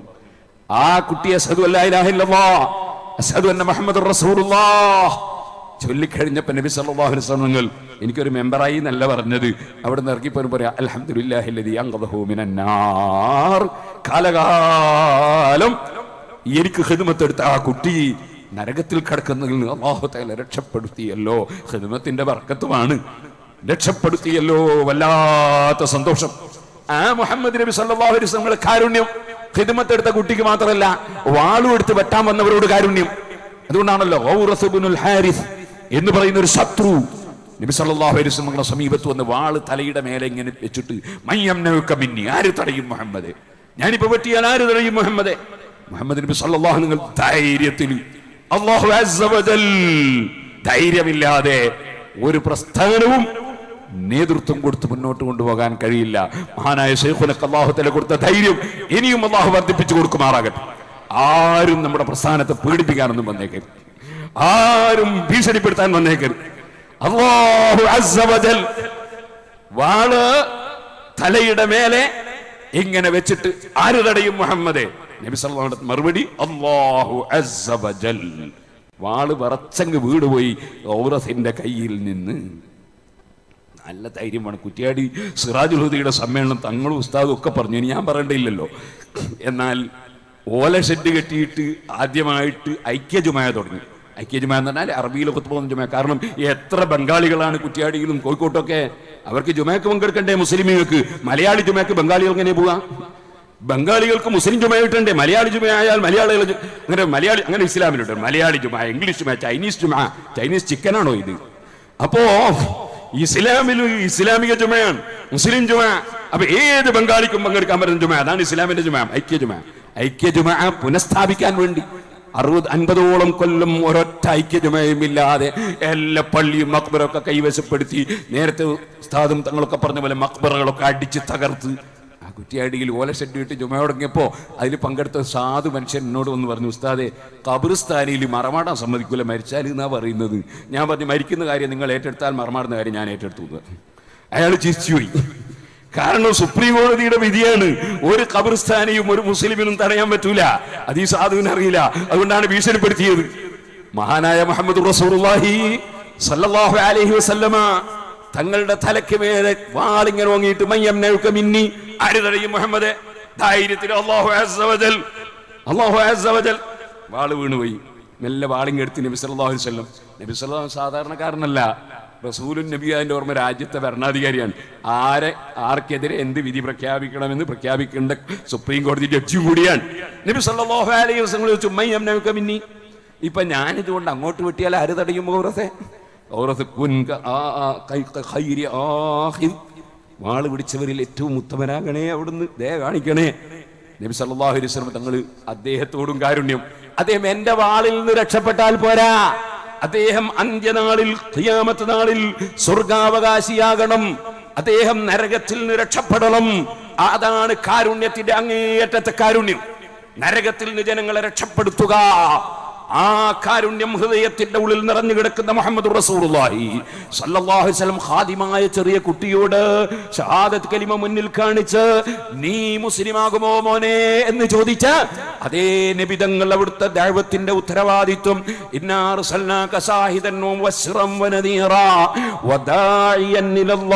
ആ കുട്ടി അസദു അസദു അന്ന മുഹമ്മദ് റസൂലുള്ളാഹ് ചൊല്ലിക്കഴിഞ്ഞപ്പോ നബി സല്ലല്ലാഹു അലൈഹി വസല്ലം നിങ്ങൾ എനിക്കൊരു മെമ്പറായി എന്നല്ല പറഞ്ഞത് അവിടെ നിന്ന് ഇറങ്ങിപ്പോലും പറയാം അൽഹംദുലില്ലാഹി അല്ലദീ അൻഖദഹു മിനന്നാർ കാലകാലം എനിക്ക് ഹിദ്മത്തെടുത്ത ആ കുട്ടി നരകത്തിൽ കിടക്കുന്നതിൽ നിന്ന് അള്ളാഹു തആല രക്ഷപ്പെടുത്തിയല്ലോ ഹിദ്മത്തിന്റെ വർക്കത്തുമാണ് രക്ഷപ്പെടുത്തിയല്ലോ വല്ലാത്ത സന്തോഷം ആ മുഹമ്മദ് നബി സല്ലല്ലാഹു അലൈഹി വസല്ലം കാരുണ്യം ഹിദ്മത്തെടുത്ത കുട്ടിക്ക് മാത്രമല്ല വാളും എടുത്ത് വെട്ടാൻ വന്നവരോട് കാരുണ്യം അതുകൊണ്ടാണല്ലോ ഔറസ് ഇബ്നുൽ ഹാരിസ് എന്ന് പറയുന്ന ഒരു ശത്രു നബി സല്ലല്ലാഹു അലൈഹി വസല്ലമയുടെ സമീപത്ത് വന്ന് വാള് തലയുടെ മേലെ ഇങ്ങനെ വെച്ചിട്ട് മയ്യംനൗക മിന്നി ആര് തടയും മുഹമ്മദ് ഞാനിപ്പോ വെട്ടിയാൽ ആര് തടയും മുഹമ്മദ് മുഹമ്മദ് നബി സല്ലല്ലാഹു നിങ്ങൾ ധൈര്യത്തിൽ അല്ലാഹു അസ്സ വജൽ ധൈര്യമില്ലാതെ ഒരു പ്രസ്ഥാനവും നേതൃത്വം കൊടുത്ത് മുന്നോട്ട് കൊണ്ടുപോകാൻ കഴിയില്ല മഹാനായ ഷെയ്ഖുനക്ക് അള്ളാഹു തല കൊടുത്ത ധൈര്യം ഇനിയും അള്ളാഹു വർദ്ധിപ്പിച്ചു കൊടുക്കുമാറാകട്ടെ ആരും നമ്മുടെ പ്രസ്ഥാനത്തെ പീഡിപ്പിക്കാനൊന്നും വന്നേക്കരുത് ആരും ഭീഷണിപ്പെടുത്താൻ വന്നേക്കരുത് അള്ളാഹു അസ്സ വജൽ വാള് തലയുടെ മേലെ ഇങ്ങനെ വെച്ചിട്ട് ആര് തടയും മുഹമ്മദേ നബി സല്ലല്ലാഹു അലൈഹി വസല്ലം മറുപടി അല്ലാഹു അസ്സ വജൽ വാള് വിറച്ചങ്ങ് വീടുപോയി ഔറസിന്റെ കയ്യിൽ നിന്ന് നല്ല ധൈര്യമാണ് കുറ്റിയാടി സിറാജുൽ ഹുദയുടെ സമ്മേളനം തങ്ങളും ഉസ്താദും ഒക്കെ പറഞ്ഞു ഇനി ഞാൻ പറയേണ്ടിയില്ലല്ലോ എന്നാൽ ഓല ഷെഡ് കെട്ടിയിട്ട് ആദ്യമായിട്ട് ഐക്യജുമായ തുടങ്ങി ഐക്യജുമായ എന്ന് പറഞ്ഞാൽ അറബിയിലെ കുത്തുപോകുന്ന ജുമായ കാരണം എത്ര ബംഗാളികളാണ് കുറ്റിയാടിയിലും കോഴിക്കോട്ടൊക്കെ അവർക്ക് ജുമയ്ക്ക് പങ്കെടുക്കണ്ടേ മുസ്ലിമീങ്ങൾക്ക് മലയാളി ജുമയ്ക്ക് ബംഗാളികൾ എങ്ങനെ പോവാ ബംഗാളികൾക്ക് മുസ്ലിം ജുമ കിട്ടണ്ടേ മലയാളി ജുമ ആയാൽ മലയാളികൾ ജു- അങ്ങനെ മലയാളി അങ്ങനെ ഇസ്ലാമിലുണ്ട് മലയാളി ജുമ ഇംഗ്ലീഷ് ജുമ ചൈനീസ് ജുമ ചൈനീസ് ചിക്കനാണോ ഇത് അപ്പോ ഇസ്ലാമിൽ ഇസ്ലാമിക ജുമയാണ് മുസ്ലിം ജുമ അപ്പൊ ഏത് ബംഗാളിക്കും പങ്കെടുക്കാൻ പറ്റുന്ന ജുമ അതാണ് ഇസ്ലാമിന്റെ ജുമ ഐക്യ ജുമ ഐക്യ ജുമ പുനഃസ്ഥാപിക്കാൻ വേണ്ടി അറുപത് അൻപതോളം കൊല്ലം ഒരൊറ്റ ഐക്യ ജുമയും ഇല്ലാതെ എല്ലാ പള്ളിയും മക്ബറൊക്കെ കൈവശപ്പെടുത്തി നേരത്തെ ഉസ്താദും തങ്ങളൊക്കെ പറഞ്ഞ പോലെ മക്ബറകളൊക്കെ അടിച്ച് തകർത്ത് ആ കുറ്റിയാടിയിൽ ഓല ഷെഡ് ഇട്ട് ചുമ തുടങ്ങിയപ്പോൾ അതിൽ പങ്കെടുത്ത ഒരു സാധു മനുഷ്യൻ എന്നോട് വന്ന് പറഞ്ഞു ഉസ്താദെ ഖബറിസ്ഥാനിയിൽ മറമാടാൻ സമ്മതിക്കൂല മരിച്ചാൽ എന്നാ പറയുന്നത് ഞാൻ പറഞ്ഞു മരിക്കുന്ന കാര്യം നിങ്ങൾ ഏറ്റെടുത്താൽ മറമാടുന്ന കാര്യം ഞാൻ ഏറ്റെടുത്തു എന്ന് പറഞ്ഞു. അയാൾ ചിരിച്ചുപോയി കാരണം സുപ്രീം കോടതിയുടെ വിധിയാണ് ഒരു ഖബർസ്ഥാനെയും ഒരു മുസ്ലിമിനും തടയാൻ പറ്റൂല അത് ഈ സാധുവിന് അറിയില്ല അതുകൊണ്ടാണ് ഭീഷണിപ്പെടുത്തിയത് മഹാനായ മുഹമ്മദ് റസൂലുള്ളാഹി സല്ലല്ലാഹു അലൈഹി വസല്ലമ തങ്ങളുടെ തലയ്ക്ക് മേലെ വാളിങ്ങനെ വാങ്ങിയിട്ട് മയ്യം നഴുക്ക മിന്നി ആര് തടയും മുഹമ്മദ് ധൈര്യത്തിൽ അള്ളാഹു അസ്സവജൽ അള്ളാഹു അസ്സവജൽ വാള് വീണുപോയി മെല്ലെ വാളിങ് എടുത്ത് നബി സല്ലല്ലാഹു അലൈഹി വസല്ലം നബി സല്ലല്ലാഹു സാധാരണക്കാരനല്ല റസൂലുൻ നബി അതിന്റെ ഓർമ്മ രാജ്യത്തെ ഭരണാധികാരിയാണ് ആരെ ആർക്കെതിരെ എന്ത് വിധി പ്രഖ്യാപിക്കണമെന്ന് പ്രഖ്യാപിക്കേണ്ട സുപ്രീം കോടതി ജഡ്ജി കൂടിയാണ് നബി സല്ലല്ലാഹു അലൈഹി വസല്ലം ചോദിച്ചു മയ്യം നഴുക്ക മിന്നി ഇപ്പൊ ഞാനിതുകൊണ്ട് അങ്ങോട്ട് വെട്ടിയാൽ ആര് തടയും ഔറത്തെ ഔറത്ത് കുൻക ആ ആ കൈ ഖൈരി ആഹിദ് വാള് പിടിച്ചവരിൽ ഏറ്റവും ഉത്തമനാകണേ അവിടുന്ന് ദയ കാണിക്കണേ നബി സല്ലല്ലാഹു അലൈഹി വസല്ലം തങ്ങൾ അദ്ദേഹത്തോടും കാരുണ്യം അദ്ദേഹം എന്റെ വാളിൽ നിന്ന് രക്ഷപ്പെട്ടാൽ പോരാ അദ്ദേഹം അന്ത്യനാളിൽ ഖിയാമത്ത് നാളിൽ സ്വർഗാവകാശിയാകണം അദ്ദേഹം നരകത്തിൽ നിന്ന് രക്ഷപ്പെടണം അതാണ് കാരുണ്യത്തിന്റെ അങ്ങേയറ്റത്തെ കാരുണ്യം നരകത്തിൽ നിന്ന് ജനങ്ങളെ രക്ഷപ്പെടുത്തുക ആ കാരുണ്യം ഹൃദയത്തിന്റെ ഉള്ളിൽ നിറഞ്ഞു കിടക്കുന്ന മുഹമ്മദ് റസൂലുള്ളാഹി സല്ലല്ലാഹു അലൈഹി വസല്ലം ഖാദിമായ ചെറിയ കുട്ടിയോട് ഷഹാദത്ത് കലിമ മുന്നിൽ കാണിച്ച് നീ മുസ്ലിമാകുമോ മോനെ എന്ന് ചോദിച്ച അതേ നബിതങ്ങൾ അവിടുത്തെ ദൈവത്തിന്റെ ഉത്തരവാദിത്വം ഇന്നാർ സൽനാക സാഹിദൻ വസ്റം വനദീറ വദാഇയൻ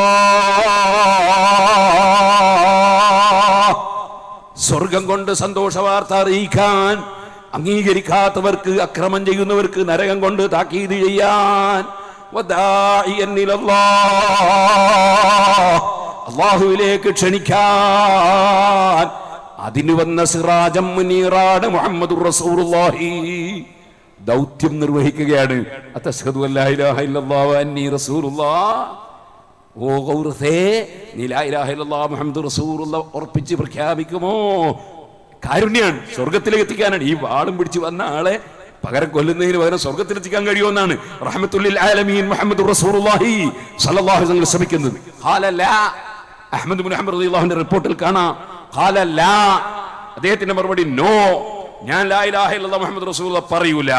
ഇലല്ലാഹ് സ്വർഗം കൊണ്ട് സന്തോഷ വാർത്ത അറിയിക്കാൻ അംഗീകരിക്കാത്തവർക്ക് അക്രമം ചെയ്യുന്നവർക്ക് നരകം കൊണ്ട് താക്കീത് ചെയ്യാൻ വദാഇയൻ ഇലല്ലാഹ്. അള്ളാഹുവിലേക്ക് ക്ഷണിക്കാൻ അതിന് വന്ന സിറാജം മുനീറാണ് മുഹമ്മദ് റസൂലുള്ളാഹി ദൗത്യം നിർവഹിക്കുകയാണ് അത്തശ്ഹദു അല്ലാ ഇലാഹ ഇല്ലല്ലാഹു വ അന്നി റസൂലുള്ളാഹ് ഓ ഗൗറസേ നീ ലാ ഇലാഹ ഇല്ലല്ലാഹ് മുഹമ്മദ് റസൂലുള്ള ഉറപ്പിച്ച് പ്രഖ്യാപിക്കുമോ കാരുണ്യാണ് സ്വർഗത്തിലേക്ക് എത്തിക്കാനാണ് ഈ വാളും പിടിച്ച് വന്ന ആളെ പകരം കൊല്ലുന്നതിന് പകരം സ്വർഗത്തിലെത്തിക്കാൻ കഴിയുമെന്നാണ് റഹ്മത്തുല്ലിൽ ആലമീൻ മുഹമ്മദ് റസൂലുള്ളാഹി സല്ലല്ലാഹു അലൈഹി വസല്ലം ശ്രമിക്കുന്നത് ഖാല ലാ അഹ്മദ് ബിൻ ഹംബർ റളിയല്ലാഹുവിന്റെ റിപ്പോർട്ടിൽ കാണാം ഖാല ലാ അദ്ദേഹത്തിന്റെ മറുപടി നോ ഞാൻ ലാ ഇലാഹ ഇല്ലല്ലാഹ് മുഹമ്മദ് റസൂലുള്ള പറയൂല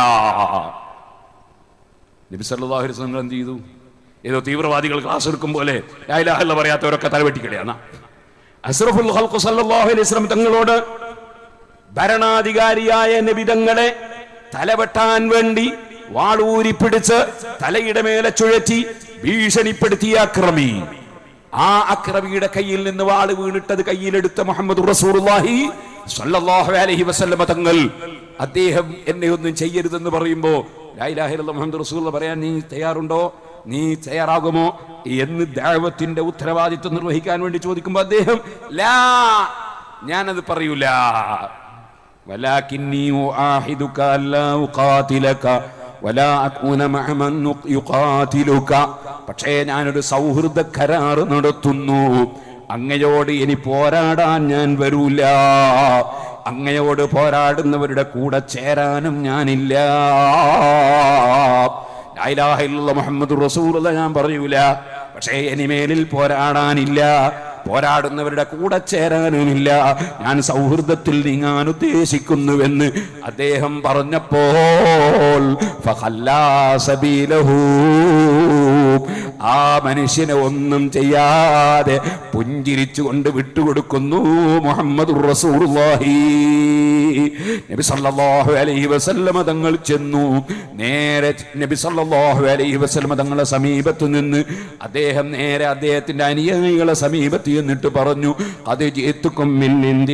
നബി സല്ലല്ലാഹു അലൈഹി വസല്ലം എന്ത് ചെയ്തു ഏതോ തീവ്രവാദികൾ ക്ലാസ് എടുക്കും പോലെ ലാ ഇലാഹ ഇല്ല പറയാത്തവരൊക്കെ തലവെട്ടിക്കളയാണ് അസ്റഫുൽ ഖൽഖ് സല്ലല്ലാഹു അലൈഹി വസല്ലം തങ്ങളോട് ഭരണാധികാരിയായ നബിതങ്ങളെ തലവെട്ടാൻ വേണ്ടി വാളൂരി പിടിച്ച് തലയുടെ മേലെ ചുഴറ്റി ഭീഷണിപ്പെടുത്തിയ അക്രമി ആ അക്രമിയുടെ കയ്യിൽ നിന്ന് വാള് വീണിട്ടത് കയ്യിലെടുത്ത മുഹമ്മദ് റസൂലുള്ളാഹി സ്വല്ലല്ലാഹു അലൈഹി വസല്ലമ തങ്ങൾ അദ്ദേഹം എന്നെ ഒന്നും ചെയ്യരുതെന്ന് പറയുമ്പോ ലാ ഇലാഹ ഇല്ലല്ലാഹ് മുഹമ്മദ് റസൂലുള്ള പറയാൻ നീ തയ്യാറുണ്ടോ നീ തയ്യാറാകുമോ എന്ന് ദൈവത്തിന്റെ ഉത്തരവാദിത്വം നിർവഹിക്കാൻ വേണ്ടി ചോദിക്കുമ്പോൾ അദ്ദേഹം ലാ ഞാനത് പറയൂല ولكني أعاهدك ألا أقاتلك ولا أكون مع من يقاتلك പക്ഷേ ഞാനൊരു സൗഹൃദ കരാർ നടത്തുന്നു അങ്ങയോട് ഇനി പോരാടാൻ ഞാൻ വരൂല അങ്ങയോട് പോരാടുന്നവരുടെ കൂടെ ചേരാനും ഞാനില്ല ലാ ഇലാഹ ഇല്ലല്ലാഹ് മുഹമ്മദ് റസൂലുള്ള ഞാൻ പറയൂല പക്ഷേ ഇനിമേലിൽ പോരാടാനില്ല പോരാടുന്നവരുടെ കൂടെ ചേരാനുമില്ല ഞാൻ സൗഹൃദത്തിൽ നീങ്ങാൻ ഉദ്ദേശിക്കുന്നുവെന്ന് അദ്ദേഹം പറഞ്ഞപ്പോൾ ഫഖല്ലാ സബീലഹു. ആ മനുഷ്യനെ ഒന്നും ചെയ്യാതെ പുഞ്ചിരിച്ചുകൊണ്ട് വിട്ടുകൊടുക്കുന്നു മുഹമ്മദ് റസൂലുള്ളാഹി നബി സല്ലല്ലാഹു അലൈഹി വസല്ലമ തങ്ങൾ ചെന്നു നേരെ നബി സല്ലല്ലാഹു അലൈഹി വസല്ലമ തങ്ങളുടെ സമീപത്ത് നിന്ന് അദ്ദേഹം നേരെ അദ്ദേഹത്തിന്റെ അനുയായികളെ സമീപത്ത് എന്നിട്ട് പറഞ്ഞു അത് ജീത്തുക്കും മിന്നിന്തി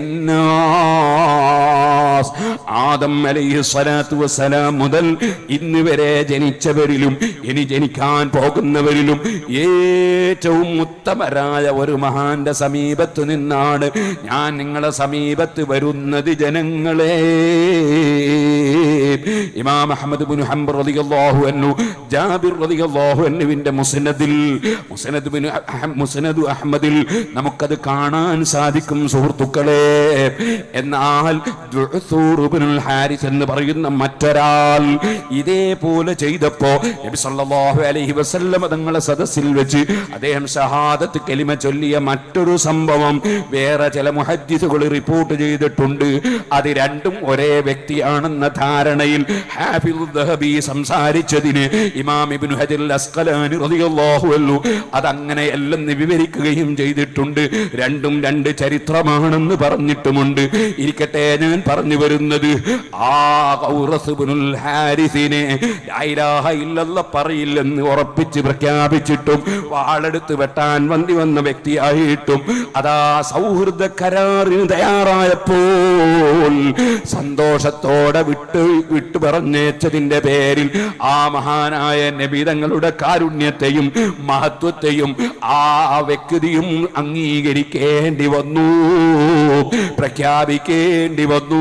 ഖൈരിന്നാസ് ആദം അലൈഹി സ്വലാത്തു വസ്സലാം മുതൽ ഇന്ന് വരെ ജനിച്ചവരിലും ഇനി ജനിക്കാൻ പോകുന്നവരിലും ഏറ്റവും ഉത്തമരായ ഒരു മഹാന്റെ സമീപത്ത് നിന്നാണ് ഞാൻ നിങ്ങളെ സമീപത്ത് വരുന്നത് ജനങ്ങളെ ഇമാം അഹമ്മദ് ബിൻ ഹംബർ റളിയല്ലാഹു അൻഹു ജാബിർ റളിയല്ലാഹു അൻഹുവിന്റെ മുസ്നദിൽ മുസ്നദ് ബിൻ അഹ് മുസ്നദ് അഹമ്മദിൽ നമുക്കത് കാണാൻ സാധിക്കും സുഹൃത്തുക്കളെ എന്നാൽ ദുഅ്സൂർ ഇബ്നുൽ ഹാരിസ് എന്ന് പറയുന്ന മറ്റൊരാൾ ഇതേപോലെ ചെയ്തപ്പോ നബി സല്ലല്ലാഹു അലൈഹി വസല്ലം തങ്ങളെ സദസ്സിൽ വെച്ച് അദ്ദേഹം ഷഹാദത്ത് കലിമ ചൊല്ലിയ മറ്റൊരു സംഭവം വേറെ ചില മുഹദ്ദിസുകൾ റിപ്പോർട്ട് ചെയ്തിട്ടുണ്ട് അത് രണ്ടും ഒരേ വ്യക്തിയാണെന്ന ധാരണയിൽ ഹാഫിദ് ദഹബി സംസാരിച്ചതിന് ഇമാം ഇബ്നു ഹജർ അസ്കലാനി റളിയല്ലാഹു അൻഹു അതങ്ങനെ എല്ലാം വിവരിക്കുകയും ചെയ്തിട്ടുണ്ട് രണ്ടും രണ്ട് ചരിത്രമാണെന്ന് പറഞ്ഞിട്ടുമുണ്ട് ഇരിക്കട്ടെ ഞാൻ പറഞ്ഞു വരുന്നത് ആ ഖൗറസ് ഇബ്നുൽ ഹാരിസിനെ ലാ ഇലാഹ ഇല്ലല്ലാഹ് പറയില്ലെന്ന് ഉറപ്പിച്ച് പ്രഖ്യാപിച്ചിട്ടും വാളെടുത്ത് വെട്ടാൻ വന്തി വന്ന വ്യക്തിയായിട്ടും അതാ സൗഹൃദ കരാറിന് തയ്യാറായപ്പോൾ സന്തോഷത്തോടെ വിട്ടു വിട്ടു പറഞ്ഞേച്ചതിന്റെ പേരിൽ ആ മഹാനായ നബിതങ്ങളുടെ കാരുണ്യത്തെയും മഹത്വത്തെയും ആ വ്യക്തിയും അംഗീകരിക്കേണ്ടി വന്നു പ്രഖ്യാപിക്കേണ്ടി വന്നു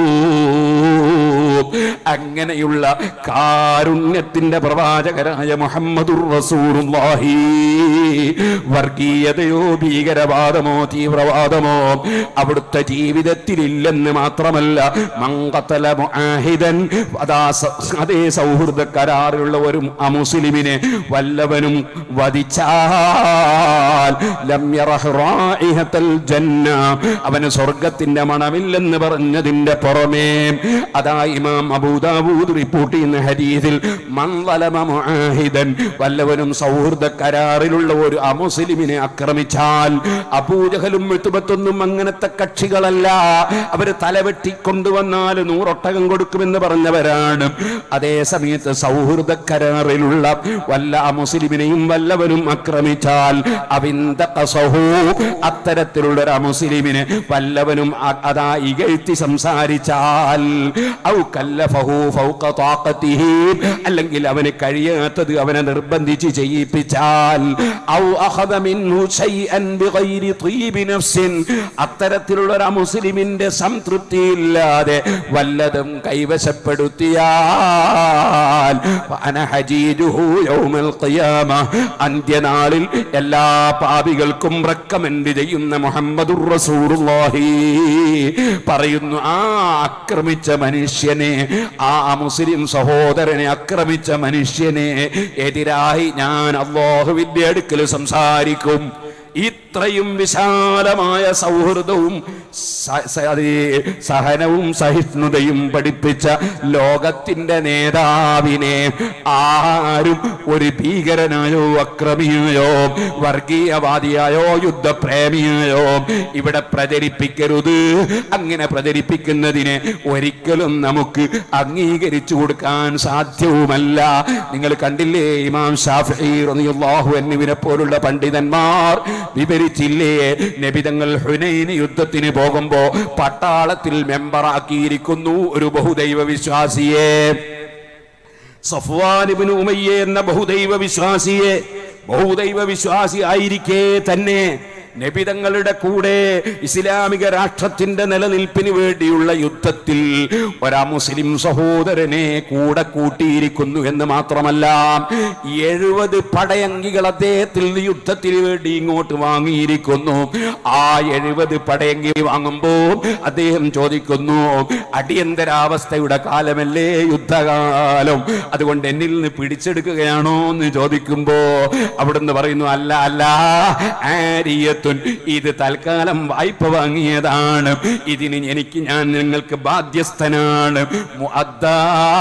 അങ്ങനെയുള്ള കാരുണ്യത്തിന്റെ പ്രവാചകരായ മുഹമ്മദുർ റസൂലുള്ളാഹി വർഗീയതയോ ഭീകരവാദമോ തീവ്രവാദമോ അവിടുത്തെ ജീവിതത്തിൽ ഇല്ലെന്ന് മാത്രമല്ല മങ്കത്തല മുആഹിദൻ അതാ സ- അതേ സൗഹൃദ കരാറിലുള്ള ഒരു അമുസ്ലിമിനെ വല്ലവനും വധിച്ചാൽ ലം യറഹ് റായിഹത്തൽ ജന്ന അവന് സ്വർഗത്തിന്റെ മണമില്ലെന്ന് പറഞ്ഞതിന്റെ പുറമേ അതാ ഇമാം അബൂദാവൂദ് റിപ്പോർട്ട് ചെയ്യുന്ന ഹദീസിൽ മൻവലമ മുആഹിദൻ വല്ലവനും സൗഹൃദ കരാറിലുള്ള ഒരു അമുസ്ലിമിനെ ആക്രമിച്ചാൽ അബൂജഹലും എഴുത്തുപത്തൊന്നും അങ്ങനത്തെ കക്ഷികളല്ല അവര് തലവെട്ടി കൊണ്ടുവന്നാൽ നൂറൊട്ടകം കൊടുക്കുമെന്ന് പറഞ്ഞവരാണ് അതേ സമയത്ത് സൗഹൃദ കരാറിലുള്ള വല്ല അമുസ്ലിമിനെയും വല്ലവനും ആക്രമിച്ചാൽ അവിന്ദ കസഹു അത്തരത്തിലുള്ള ഒരു അമുസ്ലിമിനെ വല്ലവനും അ- അതാ ഇകഴ്ത്തി സംസാരിച്ചാൽ ഔ കല്ലഫഹു ഫൗക താഖത്തിഹി അല്ലെങ്കിൽ അവന് കഴിയാത്തത് അവനെ നിർബന്ധിച്ച് ചെയ്യിപ്പിച്ചാൽ ഔ അഖദ മിൻഹു ശൈഅൻ ബിഗൈരി തീബി നഫ്സിൻ അത്തരത്തിലുള്ള ഒരു മുസ്ലിമിന്റെ സംതൃപ്തി ഇല്ലാതെ വല്ലതും കൈവശപ്പെടുത്തിയാൽ ഫഅന ഹജീജുഹു യൗമൽ ഖിയാമ അന്ത്യനാളിൽ എല്ലാ പാപികൾക്കും റെക്കമെൻഡ് ചെയ്യുന്ന മുഹമ്മദുർ റസൂലുള്ളാഹി പറയുന്നു ആ ആക്രമിച്ച മനുഷ്യനെ ആ മുസ്ലിം സഹോദരനെ ആക്രമിച്ച മനുഷ്യനെ എതിരായി ഞാൻ അള്ളാഹുവിന്റെ അടുക്കൽ സംസാരിക്കും ഇത്രയും വിശാലമായ സൗഹൃദവും സ- സ- അതേ സഹനവും സഹിഷ്ണുതയും പഠിപ്പിച്ച ലോകത്തിന്റെ നേതാവിനെ ആരും ഒരു ഭീകരനായോ അക്രമിയായോ വർഗീയവാദിയായോ യുദ്ധപ്രേമിയായോ ഇവിടെ പ്രചരിപ്പിക്കരുത് അങ്ങനെ പ്രചരിപ്പിക്കുന്നതിനെ ഒരിക്കലും നമുക്ക് അംഗീകരിച്ചു കൊടുക്കാൻ സാധ്യവുമല്ല നിങ്ങൾ കണ്ടില്ലേ ഇമാം ഷാഫി റളിയല്ലാഹു എന്നിവനെ പോലുള്ള പണ്ഡിതന്മാർ വിവരിച്ചില്ലേ നബിതങ്ങൾ ഹുനൈൻ യുദ്ധത്തിന് പോകുമ്പോ പട്ടാളത്തിൽ മെമ്പറാക്കിയിരിക്കുന്നു ഒരു ബഹുദൈവ വിശ്വാസിയെ സഫ്വാനിബിന് ഉമയ്യ എന്ന ബഹുദൈവ വിശ്വാസിയെ ബഹുദൈവ വിശ്വാസി ആയിരിക്കെ തന്നെ നബിതങ്ങളുടെ കൂടെ ഇസ്ലാമിക രാഷ്ട്രത്തിന്റെ നിലനിൽപ്പിന് വേണ്ടിയുള്ള യുദ്ധത്തിൽ ഒരാ മുസ്ലിം സഹോദരനെ കൂടെ കൂട്ടിയിരിക്കുന്നു എന്ന് മാത്രമല്ല എഴുപത് പടയങ്കികൾ അദ്ദേഹത്തിൽ നിന്ന് യുദ്ധത്തിന് വേണ്ടി ഇങ്ങോട്ട് വാങ്ങിയിരിക്കുന്നു ആ എഴുപത് പടയങ്കി വാങ്ങുമ്പോൾ അദ്ദേഹം ചോദിക്കുന്നു അടിയന്തരാവസ്ഥയുടെ കാലമല്ലേ യുദ്ധകാലം അതുകൊണ്ട് എന്നിൽ നിന്ന് പിടിച്ചെടുക്കുകയാണോ എന്ന് ചോദിക്കുമ്പോ അവിടുന്ന് പറയുന്നു അല്ല അല്ല ആരിയത്തുൻ ഇത് തൽക്കാലം വായ്പ വാങ്ങിയതാണ് ഇതിന് എനിക്ക് ഞാൻ നിങ്ങൾക്ക് ബാധ്യസ്ഥനാണ് മുഅദ്ദാ.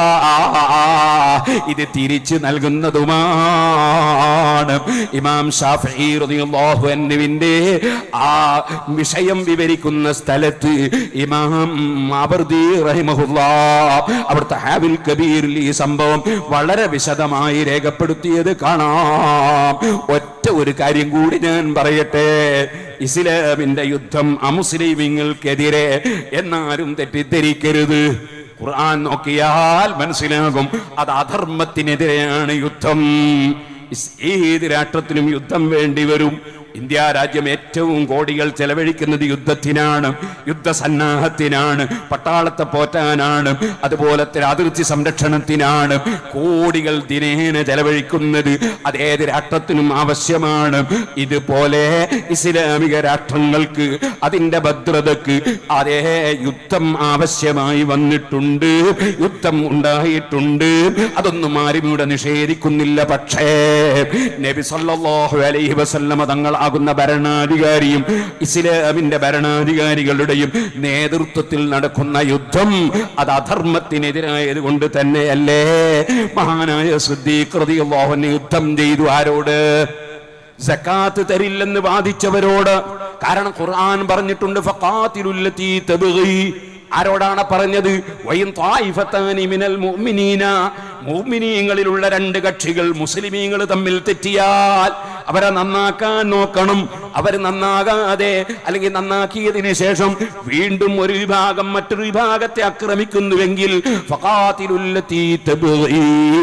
ഇത് തിരിച്ചു നൽകുന്നതുമാണ് ഇമാം ഷാഫി റളിയല്ലാഹു അൻഹുവിന്റെ ആ വിഷയം വിവരിക്കുന്ന സ്ഥലത്ത് ഇമാം അബർദി റഹിമഹുല്ലാ അവിടുത്തെ ഹാബിൽ കബീറിൽ ഈ സംഭവം വളരെ വിശദമായി രേഖപ്പെടുത്തിയത് കാണാം ഒറ്റ ഒരു കാര്യം കൂടി ഞാൻ പറയട്ടെ ഇസ്ലാമിന്റെ യുദ്ധം അമുസ്ലിമിങ്ങൾക്കെതിരെ എന്നാരും തെറ്റിദ്ധരിക്കരുത് ഖുർആൻ നോക്കിയാൽ മനസ്സിലാകും അത് അധർമ്മത്തിനെതിരെയാണ് യുദ്ധം ഇസ് ഏത് രാഷ്ട്രത്തിനും യുദ്ധം വേണ്ടി വരും ഇന്ത്യ രാജ്യം ഏറ്റവും കോടികൾ ചെലവഴിക്കുന്നത് യുദ്ധത്തിനാണ് യുദ്ധസന്നാഹത്തിനാണ് പട്ടാളത്തെ പോറ്റാനാണ് അതുപോലത്തെ അതിർത്തി സംരക്ഷണത്തിനാണ് കോടികൾ ദിനേന ചെലവഴിക്കുന്നത് അതേത് രാഷ്ട്രത്തിനും ആവശ്യമാണ് ഇതുപോലെ ഇസ്ലാമിക രാഷ്ട്രങ്ങൾക്ക് അതിന്റെ ഭദ്രതക്ക് അതേ യുദ്ധം ആവശ്യമായി വന്നിട്ടുണ്ട് യുദ്ധം ഉണ്ടായിട്ടുണ്ട് അതൊന്നും ആരും ഇവിടെ നിഷേധിക്കുന്നില്ല പക്ഷേ നബി സല്ലല്ലാഹു അലൈഹി വസല്ലമ തങ്ങളാകുന്ന ഭരണാധികാരിയും ഇസ്ലാമിന്റെ ഭരണാധികാരികളുടെയും നേതൃത്വത്തിൽ നടക്കുന്ന യുദ്ധം അത് അധർമ്മത്തിനെതിരായത് കൊണ്ട് തന്നെയല്ലേ മഹാനായ സിദ്ദീഖ് റളിയല്ലാഹു അൻഹു യുദ്ധം ചെയ്തു ആരോട് സക്കാത്ത് തരില്ലെന്ന് വാദിച്ചവരോട് കാരണം ഖുർആൻ പറഞ്ഞിട്ടുണ്ട് ഫഖാതിലുല്ലതീ തബ്ഗി ആരോടാണ് പറഞ്ഞത് വൈൻ ത്വായിഫത്താനി മിനൽ മുഅ്മിനീന മുഅ്മിനീങ്ങളിലുള്ള രണ്ട് കക്ഷികൾ മുസ്ലിമീങ്ങൾ തമ്മിൽ തെറ്റിയാൽ അവരെ നന്നാക്കാൻ നോക്കണം അവർ നന്നാകാതെ അല്ലെങ്കിൽ നന്നാക്കിയതിന് ശേഷം വീണ്ടും ഒരു വിഭാഗം മറ്റൊരു വിഭാഗത്തെ ആക്രമിക്കുന്നുവെങ്കിൽ ഫഖാതിലുല്ലതീ തബ്ഗി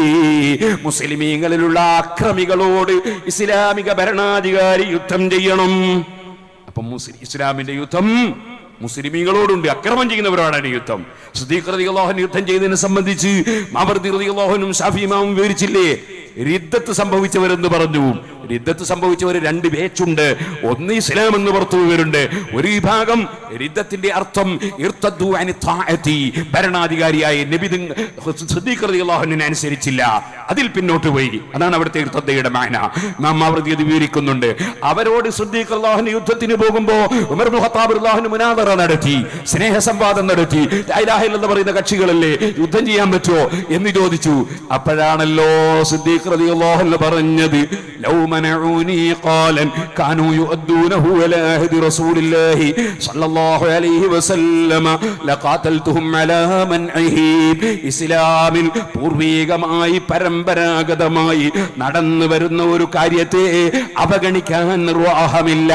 മുസ്ലിമീങ്ങളിലുള്ള അക്രമികളോട് ഇസ്ലാമിക ഭരണാധികാരി യുദ്ധം ചെയ്യണം അപ്പൊ മുസ്ലിം ഇസ്ലാമിന്റെ യുദ്ധം മുസ്ലിമീങ്ങളോടുണ്ട് അക്രമം ചെയ്യുന്നവരോടാണ് യുദ്ധം സുദീഖ് റളിയല്ലാഹു യുദ്ധം ചെയ്തതിനെ സംബന്ധിച്ച് മാവർദി റളിയല്ലാഹുനും ഷാഫിമാവും വിവരിച്ചില്ലേ റിദ്ദത്ത് സംഭവിച്ചവരെന്ന് പറഞ്ഞു റിദ്ദത്ത് സംഭവിച്ചവർ രണ്ട് ബാച്ചുണ്ട് ഒന്ന് ഇസ്ലാം എന്ന് പുറത്തു പോയവരുണ്ട് ഒരു വിഭാഗം റിദ്ദത്തിന്റെ അർത്ഥം ഇർത്തദ്ദു അനി ത്വാഅതി. ഭരണാധികാരിയായ നബി സിദ്ദീഖ് റളിയല്ലാഹുവിനെ അനുസരിച്ചില്ല അതിൽ പിന്നോട്ട് പോയി അതാണ് അവിടുത്തെ ഇർത്തദ്ദയുടെ മാന നാം ആവർത്തി അത് വിവരിക്കുന്നുണ്ട് അവരോട് സിദ്ദീഖ് അള്ളാഹുവിന് യുദ്ധത്തിന് പോകുമ്പോ ഉമർ ഇബ്നു ഖത്താബ് അള്ളാഹുവിന് മുനാദറ നടത്തി സ്നേഹ സംവാദം നടത്തി ലാ ഇലാഹ ഇല്ലല്ലാഹ് പറയുന്ന കക്ഷികളല്ലേ യുദ്ധം ചെയ്യാൻ പറ്റുമോ എന്ന് ചോദിച്ചു അപ്പോഴാണല്ലോ സിദ്ദീഖ് റളിയല്ലാഹു അൻഹു പറഞ്ഞത് ലൗ മനഊനി ഖാലൻ കാനൂ യുഅദ്ദൂനഹു അലാ അഹദി റസൂലില്ലാഹി സ്വല്ലല്ലാഹു അലൈഹി വസല്ലമ ലഖാതൽതുഹും അലാ മൻഇഹി ഇസ്ലാമിൽ പൂർവീകമായി പരമ്പരാഗതമായി നടന്നു വരുന്ന ഒരു കാര്യത്തെ അവഗണിക്കാൻ നിർവാഹമില്ല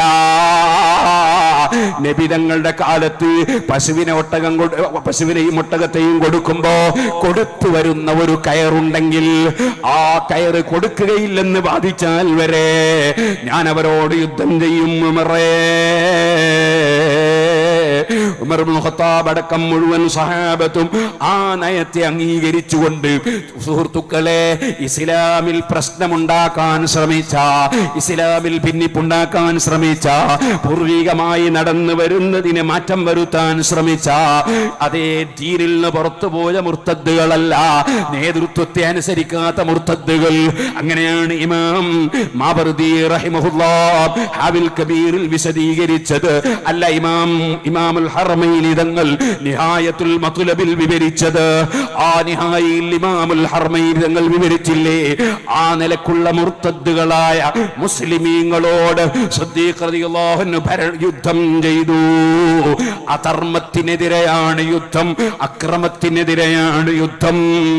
നബിതങ്ങളുടെ കാലത്ത് പശുവിനെ ഒട്ടകം കൊടു- പശുവിനെയും ഒട്ടകത്തെയും കൊടുക്കുമ്പോ കൊടുത്തു വരുന്ന ഒരു കയറുണ്ടെങ്കിൽ ആ കയറ് കൊടുക്കുകയില്ലെന്ന് വാദിച്ചാൽ വരെ ഞാൻ അവരോട് യുദ്ധം ചെയ്യും ഉമറേ ഉമർ ഇബ്നു ഖത്താബ് അടക്കം മുഴുവൻ സഹാബത്തും ആ നയത്തെ അംഗീകരിച്ചുകൊണ്ട് സുഹൃത്തുക്കളെ ഇസ്ലാമിൽ പ്രശ്നമുണ്ടാക്കാൻ ശ്രമിച്ച ഇസ്ലാമിൽ ഭിന്നിപ്പുണ്ടാക്കാൻ ശ്രമിച്ച പൂർവികമായി നടന്നു വരുന്നതിന് മാറ്റം വരുത്താൻ ശ്രമിച്ച അതേ ദീനിൽ നിന്ന് പുറത്തുപോയ മുർത്തദ്ദുകളല്ല നേതൃത്വത്തെ അനുസരിക്കാത്ത മുർത്തദ്ദുകൾ അങ്ങനെയാണ് ഇമാം മാബർദി റഹിമഹുല്ലാ ഹാവിൽ കബീറിൽ വിശദീകരിച്ചത് അല്ല ഇമാം ഇമാമുൽ ഹറമൈനി തങ്ങൾ നിഹായത്തുൽ മതുലബിൽ വിവരിച്ചത് ആ നിഹായിൽ ഇമാമുൽ ഹറമൈനി തങ്ങൾ വിവരിച്ചില്ലേ ആ നിലക്കുള്ള മുർത്തദ്ദുകളായ മുസ്ലിമീങ്ങളോട് സിദ്ദീഖ് റളിയല്ലാഹു അൻഹു ഭര യുദ്ധം ചെയ്തു അധർമ്മത്തിനെതിരെയാണ് യുദ്ധം അക്രമത്തിനെതിരെയാണ് യുദ്ധം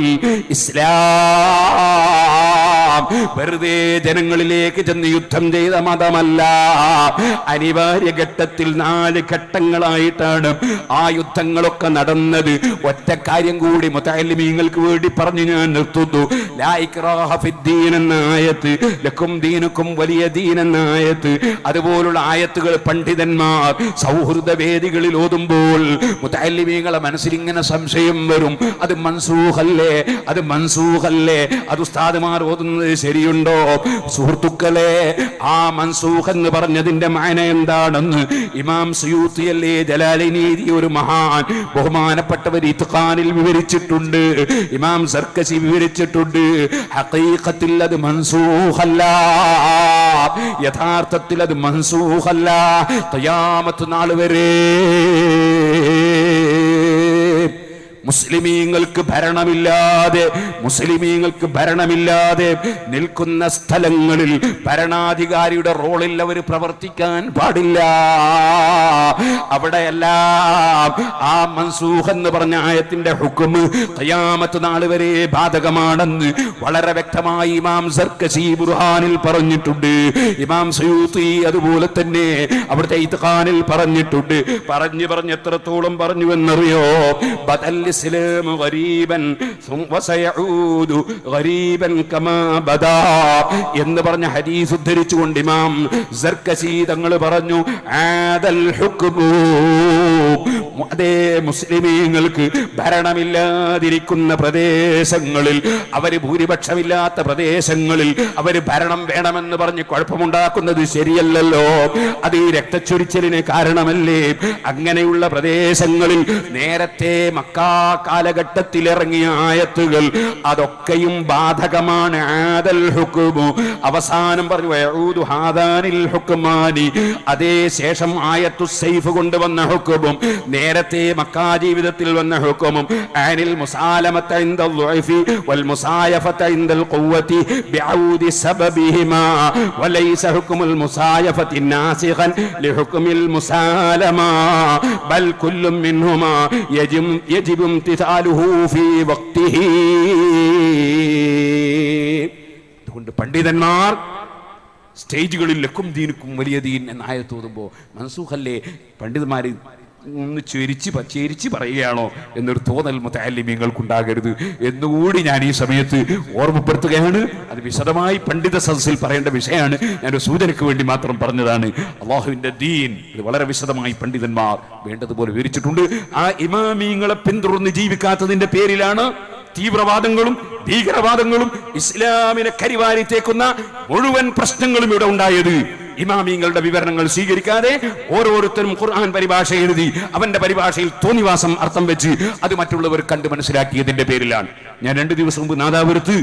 ഇസ്ലാം വെറുതെ ജനങ്ങളിലേക്ക് ചെന്ന് യുദ്ധം ചെയ്ത മതമല്ല അനിവാര്യ ഘട്ടത്തിൽ നാല് ഘട്ടങ്ങളായിട്ടാണ് ആ യുദ്ധങ്ങളൊക്കെ നടന്നത് ഒറ്റ കാര്യം കൂടി മുത്തലിമീങ്ങൾക്ക് വേണ്ടി പറഞ്ഞു ഞാൻ നിർത്തുന്നു ലാ ഇക്റാഹ ഫിദ്ദീൻ എന്ന ആയത്ത് ലക്കും ദീനുക്കും വലിയ ദീൻ എന്ന ആയത്ത് അതുപോലുള്ള ആയത്തുകൾ പണ്ഡിതന്മാർ സൗഹൃദ വേദികളിൽ ഓതുമ്പോൾ മുത്തലിമീങ്ങളെ മനസ്സിൽ ഇങ്ങനെ സംശയം വരും അത് മൻസൂഹല്ലേ അത് മൻസൂഹല്ലേ അത് ഉസ്താദുമാർ ഓതുന്നത് ശരിയുണ്ടോ സുഹൃത്തുക്കളെ ആ മൻസൂഖ് എന്ന് പറഞ്ഞതിന്റെ മാന എന്താണെന്ന് ഇമാം സുയൂത്തിയല്ലേ ജലാലിനീതി ഒരു മഹാൻ ബഹുമാനപ്പെട്ടവർ ഇത്ഖാനിൽ വിവരിച്ചിട്ടുണ്ട് ഇമാം സർക്കസി വിവരിച്ചിട്ടുണ്ട് ഹഖീഖത്തിൽ അത് മൻസൂഖല്ല യഥാർത്ഥത്തിൽ അത് മൻസൂഖല്ല ഖിയാമത്ത് നാൾ വരെ മുസ്ലിമീങ്ങൾക്ക് ഭരണമില്ലാതെ മുസ്ലിമീങ്ങൾക്ക് ഭരണമില്ലാതെ നിൽക്കുന്ന സ്ഥലങ്ങളിൽ ഭരണാധികാരിയുടെ റോളിൽ അവർ പ്രവർത്തിക്കാൻ പാടില്ല അവിടെയെല്ലാം ആ മൻസൂഖ് എന്ന് പറഞ്ഞ ആയത്തിന്റെ ഹുക്കുമ് ഖിയാമത്ത് നാൾ വരെ ബാധകമാണെന്ന് വളരെ വ്യക്തമായി ഇമാം സർക്കസി ബുർഹാനിൽ പറഞ്ഞിട്ടുണ്ട് ഇമാം സയൂത്തി അതുപോലെ തന്നെ അവിടുത്തെ ഇത്ഖാനിൽ പറഞ്ഞിട്ടുണ്ട് പറഞ്ഞു പറഞ്ഞ് എത്രത്തോളം പറഞ്ഞു എന്നറിയോ ബദൽ الإسلام غريبا ثم وسيعود غريبا كما بدا എന്ന് പറഞ്ഞ ഹദീസ് ഉദ്ധരിച്ചുകൊണ്ട് ഇമാം സർക്കസി തങ്ങൾ പറഞ്ഞു ആദൽ ഹുക്മു അതേ മുസ്ലിമീങ്ങൾക്ക് ഭരണമില്ലാതിരിക്കുന്ന പ്രദേശങ്ങളിൽ അവര് ഭൂരിപക്ഷമില്ലാത്ത പ്രദേശങ്ങളിൽ അവര് ഭരണം വേണമെന്ന് പറഞ്ഞ് കുഴപ്പമുണ്ടാക്കുന്നത് ശരിയല്ലല്ലോ അത് ഈ രക്തച്ചൊരിച്ചലിന് കാരണമല്ലേ അങ്ങനെയുള്ള പ്രദേശങ്ങളിൽ നേരത്തെ മക്കാ കാലഘട്ടത്തിൽ ഇറങ്ങിയ ആയത്തുകൾ അതൊക്കെയും ബാധകമാണ് ആദൽ ഹുക്കുമു അവസാനം പറഞ്ഞു വയഊദു ഹാദാനിൽ ഹുക്കുമാനി അതേ ശേഷം ആയത്തു സൈഫ് കൊണ്ടുവന്ന ഹുക്കുമും നേരത്തെ മക്കാ ജീവിതത്തിൽ വന്ന ഹുക്കുമും ആനിൽ മുസാലമത്ത عند الضعف والمصايفة عند القوة بعود سببهما وليس حكم المصايفة ناسخا لحكم المسالمة بل كل منهما يجب, يجب امتثاله في وقته അതുകൊണ്ട് പണ്ഡിതന്മാർ സ്റ്റേജുകളിൽ ലക്കും ദീനുക്കും വലിയ ദീൻ എന്ന ആയത്ത് ഓതുമ്പോൾ മൻസൂഖല്ലേ പണ്ഡിതന്മാർ ഒന്ന് ചെരിച്ച് പ- ചെരിച്ച് പറയുകയാണോ എന്നൊരു തോന്നൽ മുത്താലിമ്യങ്ങൾക്കുണ്ടാകരുത് എന്നുകൂടി ഞാൻ ഈ സമയത്ത് ഓർമ്മപ്പെടുത്തുകയാണ് അത് വിശദമായി പണ്ഡിത സദസ്സിൽ പറയേണ്ട വിഷയമാണ് ഞാൻ ഒരു സൂചനയ്ക്ക് വേണ്ടി മാത്രം പറഞ്ഞതാണ് അള്ളാഹുവിന്റെ ദീൻ ഇത് വളരെ വിശദമായി പണ്ഡിതന്മാർ വേണ്ടതുപോലെ വിവരിച്ചിട്ടുണ്ട് ആ ഇമാമീങ്ങളെ പിന്തുടർന്ന് ജീവിക്കാത്തതിന്റെ പേരിലാണ് തീവ്രവാദങ്ങളും ഭീകരവാദങ്ങളും ഇസ്ലാമിനെ കരിവാരിത്തേക്കുന്ന മുഴുവൻ പ്രശ്നങ്ങളും ഇവിടെ ഉണ്ടായത് ഇമാമിങ്ങളുടെ വിവരണങ്ങൾ സ്വീകരിക്കാതെ ഓരോരുത്തരും ഖുർആൻ പരിഭാഷ എഴുതി അവന്റെ പരിഭാഷയിൽ തോന്നിവാസം അർത്ഥം വെച്ച് അത് മറ്റുള്ളവർ കണ്ട് മനസ്സിലാക്കിയതിന്റെ പേരിലാണ് ഞാൻ രണ്ടു ദിവസം മുമ്പ് നാദാപുരത്ത്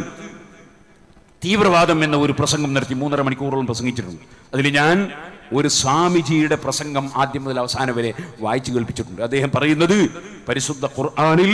തീവ്രവാദം എന്ന ഒരു പ്രസംഗം നടത്തി മൂന്നര മണിക്കൂറോളം പ്രസംഗിച്ചിട്ടുണ്ട് അതിൽ ഞാൻ ഒരു സ്വാമിജിയുടെ പ്രസംഗം ആദ്യം മുതൽ അവസാനം വരെ വായിച്ചു കേൾപ്പിച്ചിട്ടുണ്ട് അദ്ദേഹം പറയുന്നത് പരിശുദ്ധ ഖുർആനിൽ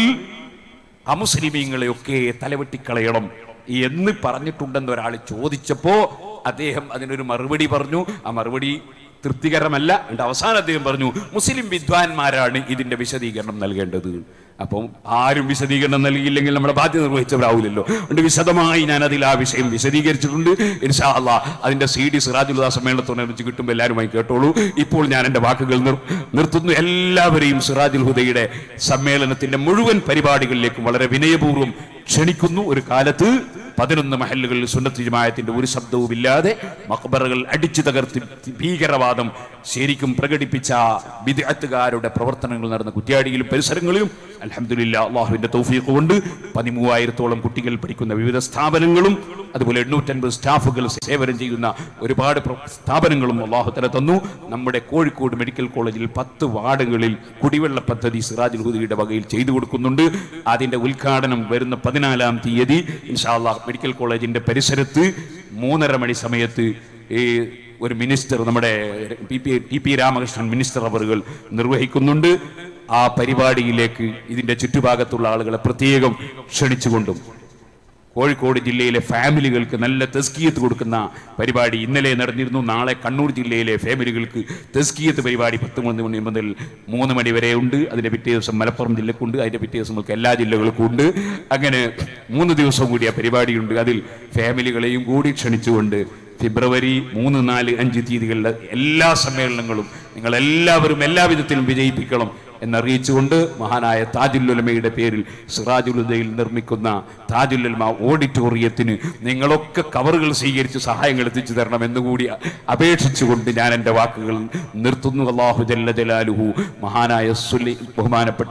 അമുസ്ലിമീങ്ങളെയൊക്കെ തലവെട്ടിക്കളയണം എന്ന് പറഞ്ഞിട്ടുണ്ടെന്ന് ഒരാൾ ചോദിച്ചപ്പോ അദ്ദേഹം അതിനൊരു മറുപടി പറഞ്ഞു ആ മറുപടി തൃപ്തികരമല്ല എന്നിട്ട് അവസാനം അദ്ദേഹം പറഞ്ഞു മുസ്ലിം വിദ്വാൻമാരാണ് ഇതിന്റെ വിശദീകരണം നൽകേണ്ടത് അപ്പം ആരും വിശദീകരണം നൽകിയില്ലെങ്കിൽ നമ്മുടെ ബാധ്യത നിർവഹിച്ചവരാവില്ലല്ലോ അതുകൊണ്ട് വിശദമായി ഞാൻ അതിൽ ആ വിഷയം വിശദീകരിച്ചിട്ടുണ്ട് ഇൻഷാ അള്ളാ അതിന്റെ സി ഡി സിറാജുല്ലാ സമ്മേളനത്തോടനുബന്ധിച്ച് കിട്ടുമ്പോൾ എല്ലാവരുമായി കേട്ടോളൂ ഇപ്പോൾ ഞാൻ എൻ്റെ വാക്കുകൾ നിർ- നിർത്തുന്നു എല്ലാവരെയും സിറാജുൽ ഹുദയുടെ സമ്മേളനത്തിന്റെ മുഴുവൻ പരിപാടികളിലേക്കും വളരെ വിനയപൂർവ്വം ക്ഷണിക്കുന്നു ഒരു കാലത്ത് പതിനൊന്ന് മഹല്ലുകളിൽ സുന്നത്ത് ജമായത്തിന്റെ ഒരു ശബ്ദവുമില്ലാതെ മക്ബറകൾ അടിച്ചു തകർത്തി ഭീകരവാദം ശരിക്കും പ്രകടിപ്പിച്ച വിദഗ്ധകാരുടെ പ്രവർത്തനങ്ങൾ നടന്ന കുറ്റ്യാടിയിലും പരിസരങ്ങളിലും അലഹമില്ല അള്ളാഹുവിന്റെ തൗഫീഖ് കൊണ്ട് പതിമൂവായിരത്തോളം കുട്ടികൾ പഠിക്കുന്ന വിവിധ സ്ഥാപനങ്ങളും അതുപോലെ എണ്ണൂറ്റൻപത് സ്റ്റാഫുകൾ സേവനം ചെയ്യുന്ന ഒരുപാട് പ്ര- സ്ഥാപനങ്ങളും അള്ളാഹു തല തന്നു നമ്മുടെ കോഴിക്കോട് മെഡിക്കൽ കോളേജിൽ പത്ത് വാർഡുകളിൽ കുടിവെള്ള പദ്ധതി സിറാജുൽ ഹുദയുടെ വകയിൽ ചെയ്തു കൊടുക്കുന്നുണ്ട് അതിന്റെ ഉദ്ഘാടനം വരുന്ന പതിനാലാം തീയതി ഇൻഷാല്ലാ മെഡിക്കൽ കോളേജിന്റെ പരിസരത്ത് മൂന്നര മണി സമയത്ത് ഈ ഒരു മിനിസ്റ്റർ നമ്മുടെ P P T P Ramakrishnan minister അവറുകൾ നിർവഹിക്കുന്നുണ്ട് ആ പരിപാടിയിലേക്ക് ഇതിന്റെ ചുറ്റുഭാഗത്തുള്ള ആളുകളെ പ്രത്യേകം ക്ഷണിച്ചുകൊണ്ടും കോഴിക്കോട് ജില്ലയിലെ ഫാമിലികൾക്ക് നല്ല തെസ്കിയത്ത് കൊടുക്കുന്ന പരിപാടി ഇന്നലെ നടന്നിരുന്നു നാളെ കണ്ണൂർ ജില്ലയിലെ ഫാമിലികൾക്ക് തെസ്കിയത്ത് പരിപാടി പത്ത് മണി മണി മുതൽ മൂന്ന് മണി വരെ ഉണ്ട് അതിന്റെ പിറ്റേ ദിവസം മലപ്പുറം ജില്ലക്കുണ്ട് അതിന്റെ പിറ്റേ ദിവസം നമുക്ക് എല്ലാ ജില്ലകൾക്കും ഉണ്ട് അങ്ങനെ മൂന്ന് ദിവസം കൂടി ആ പരിപാടിയുണ്ട് അതിൽ ഫാമിലികളെയും കൂടി ക്ഷണിച്ചുകൊണ്ട് ഫെബ്രുവരി മൂന്ന് നാല് അഞ്ച് തീയതികളിലെ എല്ലാ സമ്മേളനങ്ങളും നിങ്ങൾ എല്ലാവരും എല്ലാവിധത്തിലും വിജയിപ്പിക്കണം എന്നറിയിച്ചുകൊണ്ട് മഹാനായ താജുല്ലുലമയുടെ പേരിൽ സിറാജുലുദയിൽ നിർമ്മിക്കുന്ന താജുല്ലുലമ ഓഡിറ്റോറിയത്തിന് നിങ്ങളൊക്കെ കവറുകൾ സ്വീകരിച്ച് സഹായങ്ങൾ എത്തിച്ചു തരണം എന്നുകൂടി അപേക്ഷിച്ചുകൊണ്ട് ഞാൻ എൻ്റെ വാക്കുകൾ നിർത്തുന്നു അള്ളാഹു ജല്ല ജലാലുഹു മഹാനായ സുലി ബഹുമാനപ്പെട്ട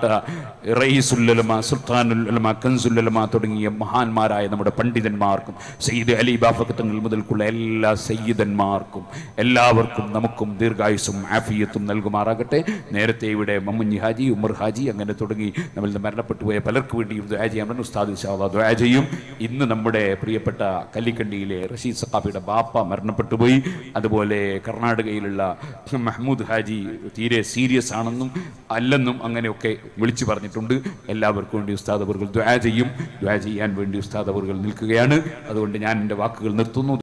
റയീസുല്ലമ സുൽത്താനുല്ലമ കൻസുല്ലമ തുടങ്ങിയ മഹാന്മാരായ നമ്മുടെ പണ്ഡിതന്മാർക്കും സയ്യിദ് അലി ബാഫക്കത്തങ്ങൾ മുതൽക്കുള്ള എല്ലാ സയ്യിദന്മാർക്കും എല്ലാവർക്കും നമുക്കും ദീർഘായുസും ആഫിയത്തും നൽകുമാറാകട്ടെ നേരത്തെ ഇവിടെ മമ്മുഞ്ഞി ഹാജി ഉമർ ഹാജി അങ്ങനെ തുടങ്ങി നമ്മളിൽ നിന്ന് മരണപ്പെട്ടു പോയ പലർക്കും വേണ്ടിയും ദ്വാ ചെയ്യാൻ ഉസ്താദ് ഷാദ ദ്വാ ചെയ്യും ഇന്ന് നമ്മുടെ പ്രിയപ്പെട്ട കല്ലിക്കണ്ടിയിലെ റഷീദ് സഖാഫിയുടെ ബാപ്പ മരണപ്പെട്ടു പോയി അതുപോലെ കർണാടകയിലുള്ള മഹ്മൂദ് ഹാജി തീരെ സീരിയസ് ആണെന്നും അല്ലെന്നും അങ്ങനെയൊക്കെ വിളിച്ചു പറഞ്ഞിട്ടുണ്ട് എല്ലാവർക്കും വേണ്ടി ഉസ്താദ് അവർകൾ ദ്വാ ചെയ്യും ദ്വാ ചെയ്യാൻ വേണ്ടി ഉസ്താദ് അവർകൾ നിൽക്കുകയാണ് അതുകൊണ്ട് ഞാൻ എൻ്റെ വാക്കുകൾ നിർത്തുന്നു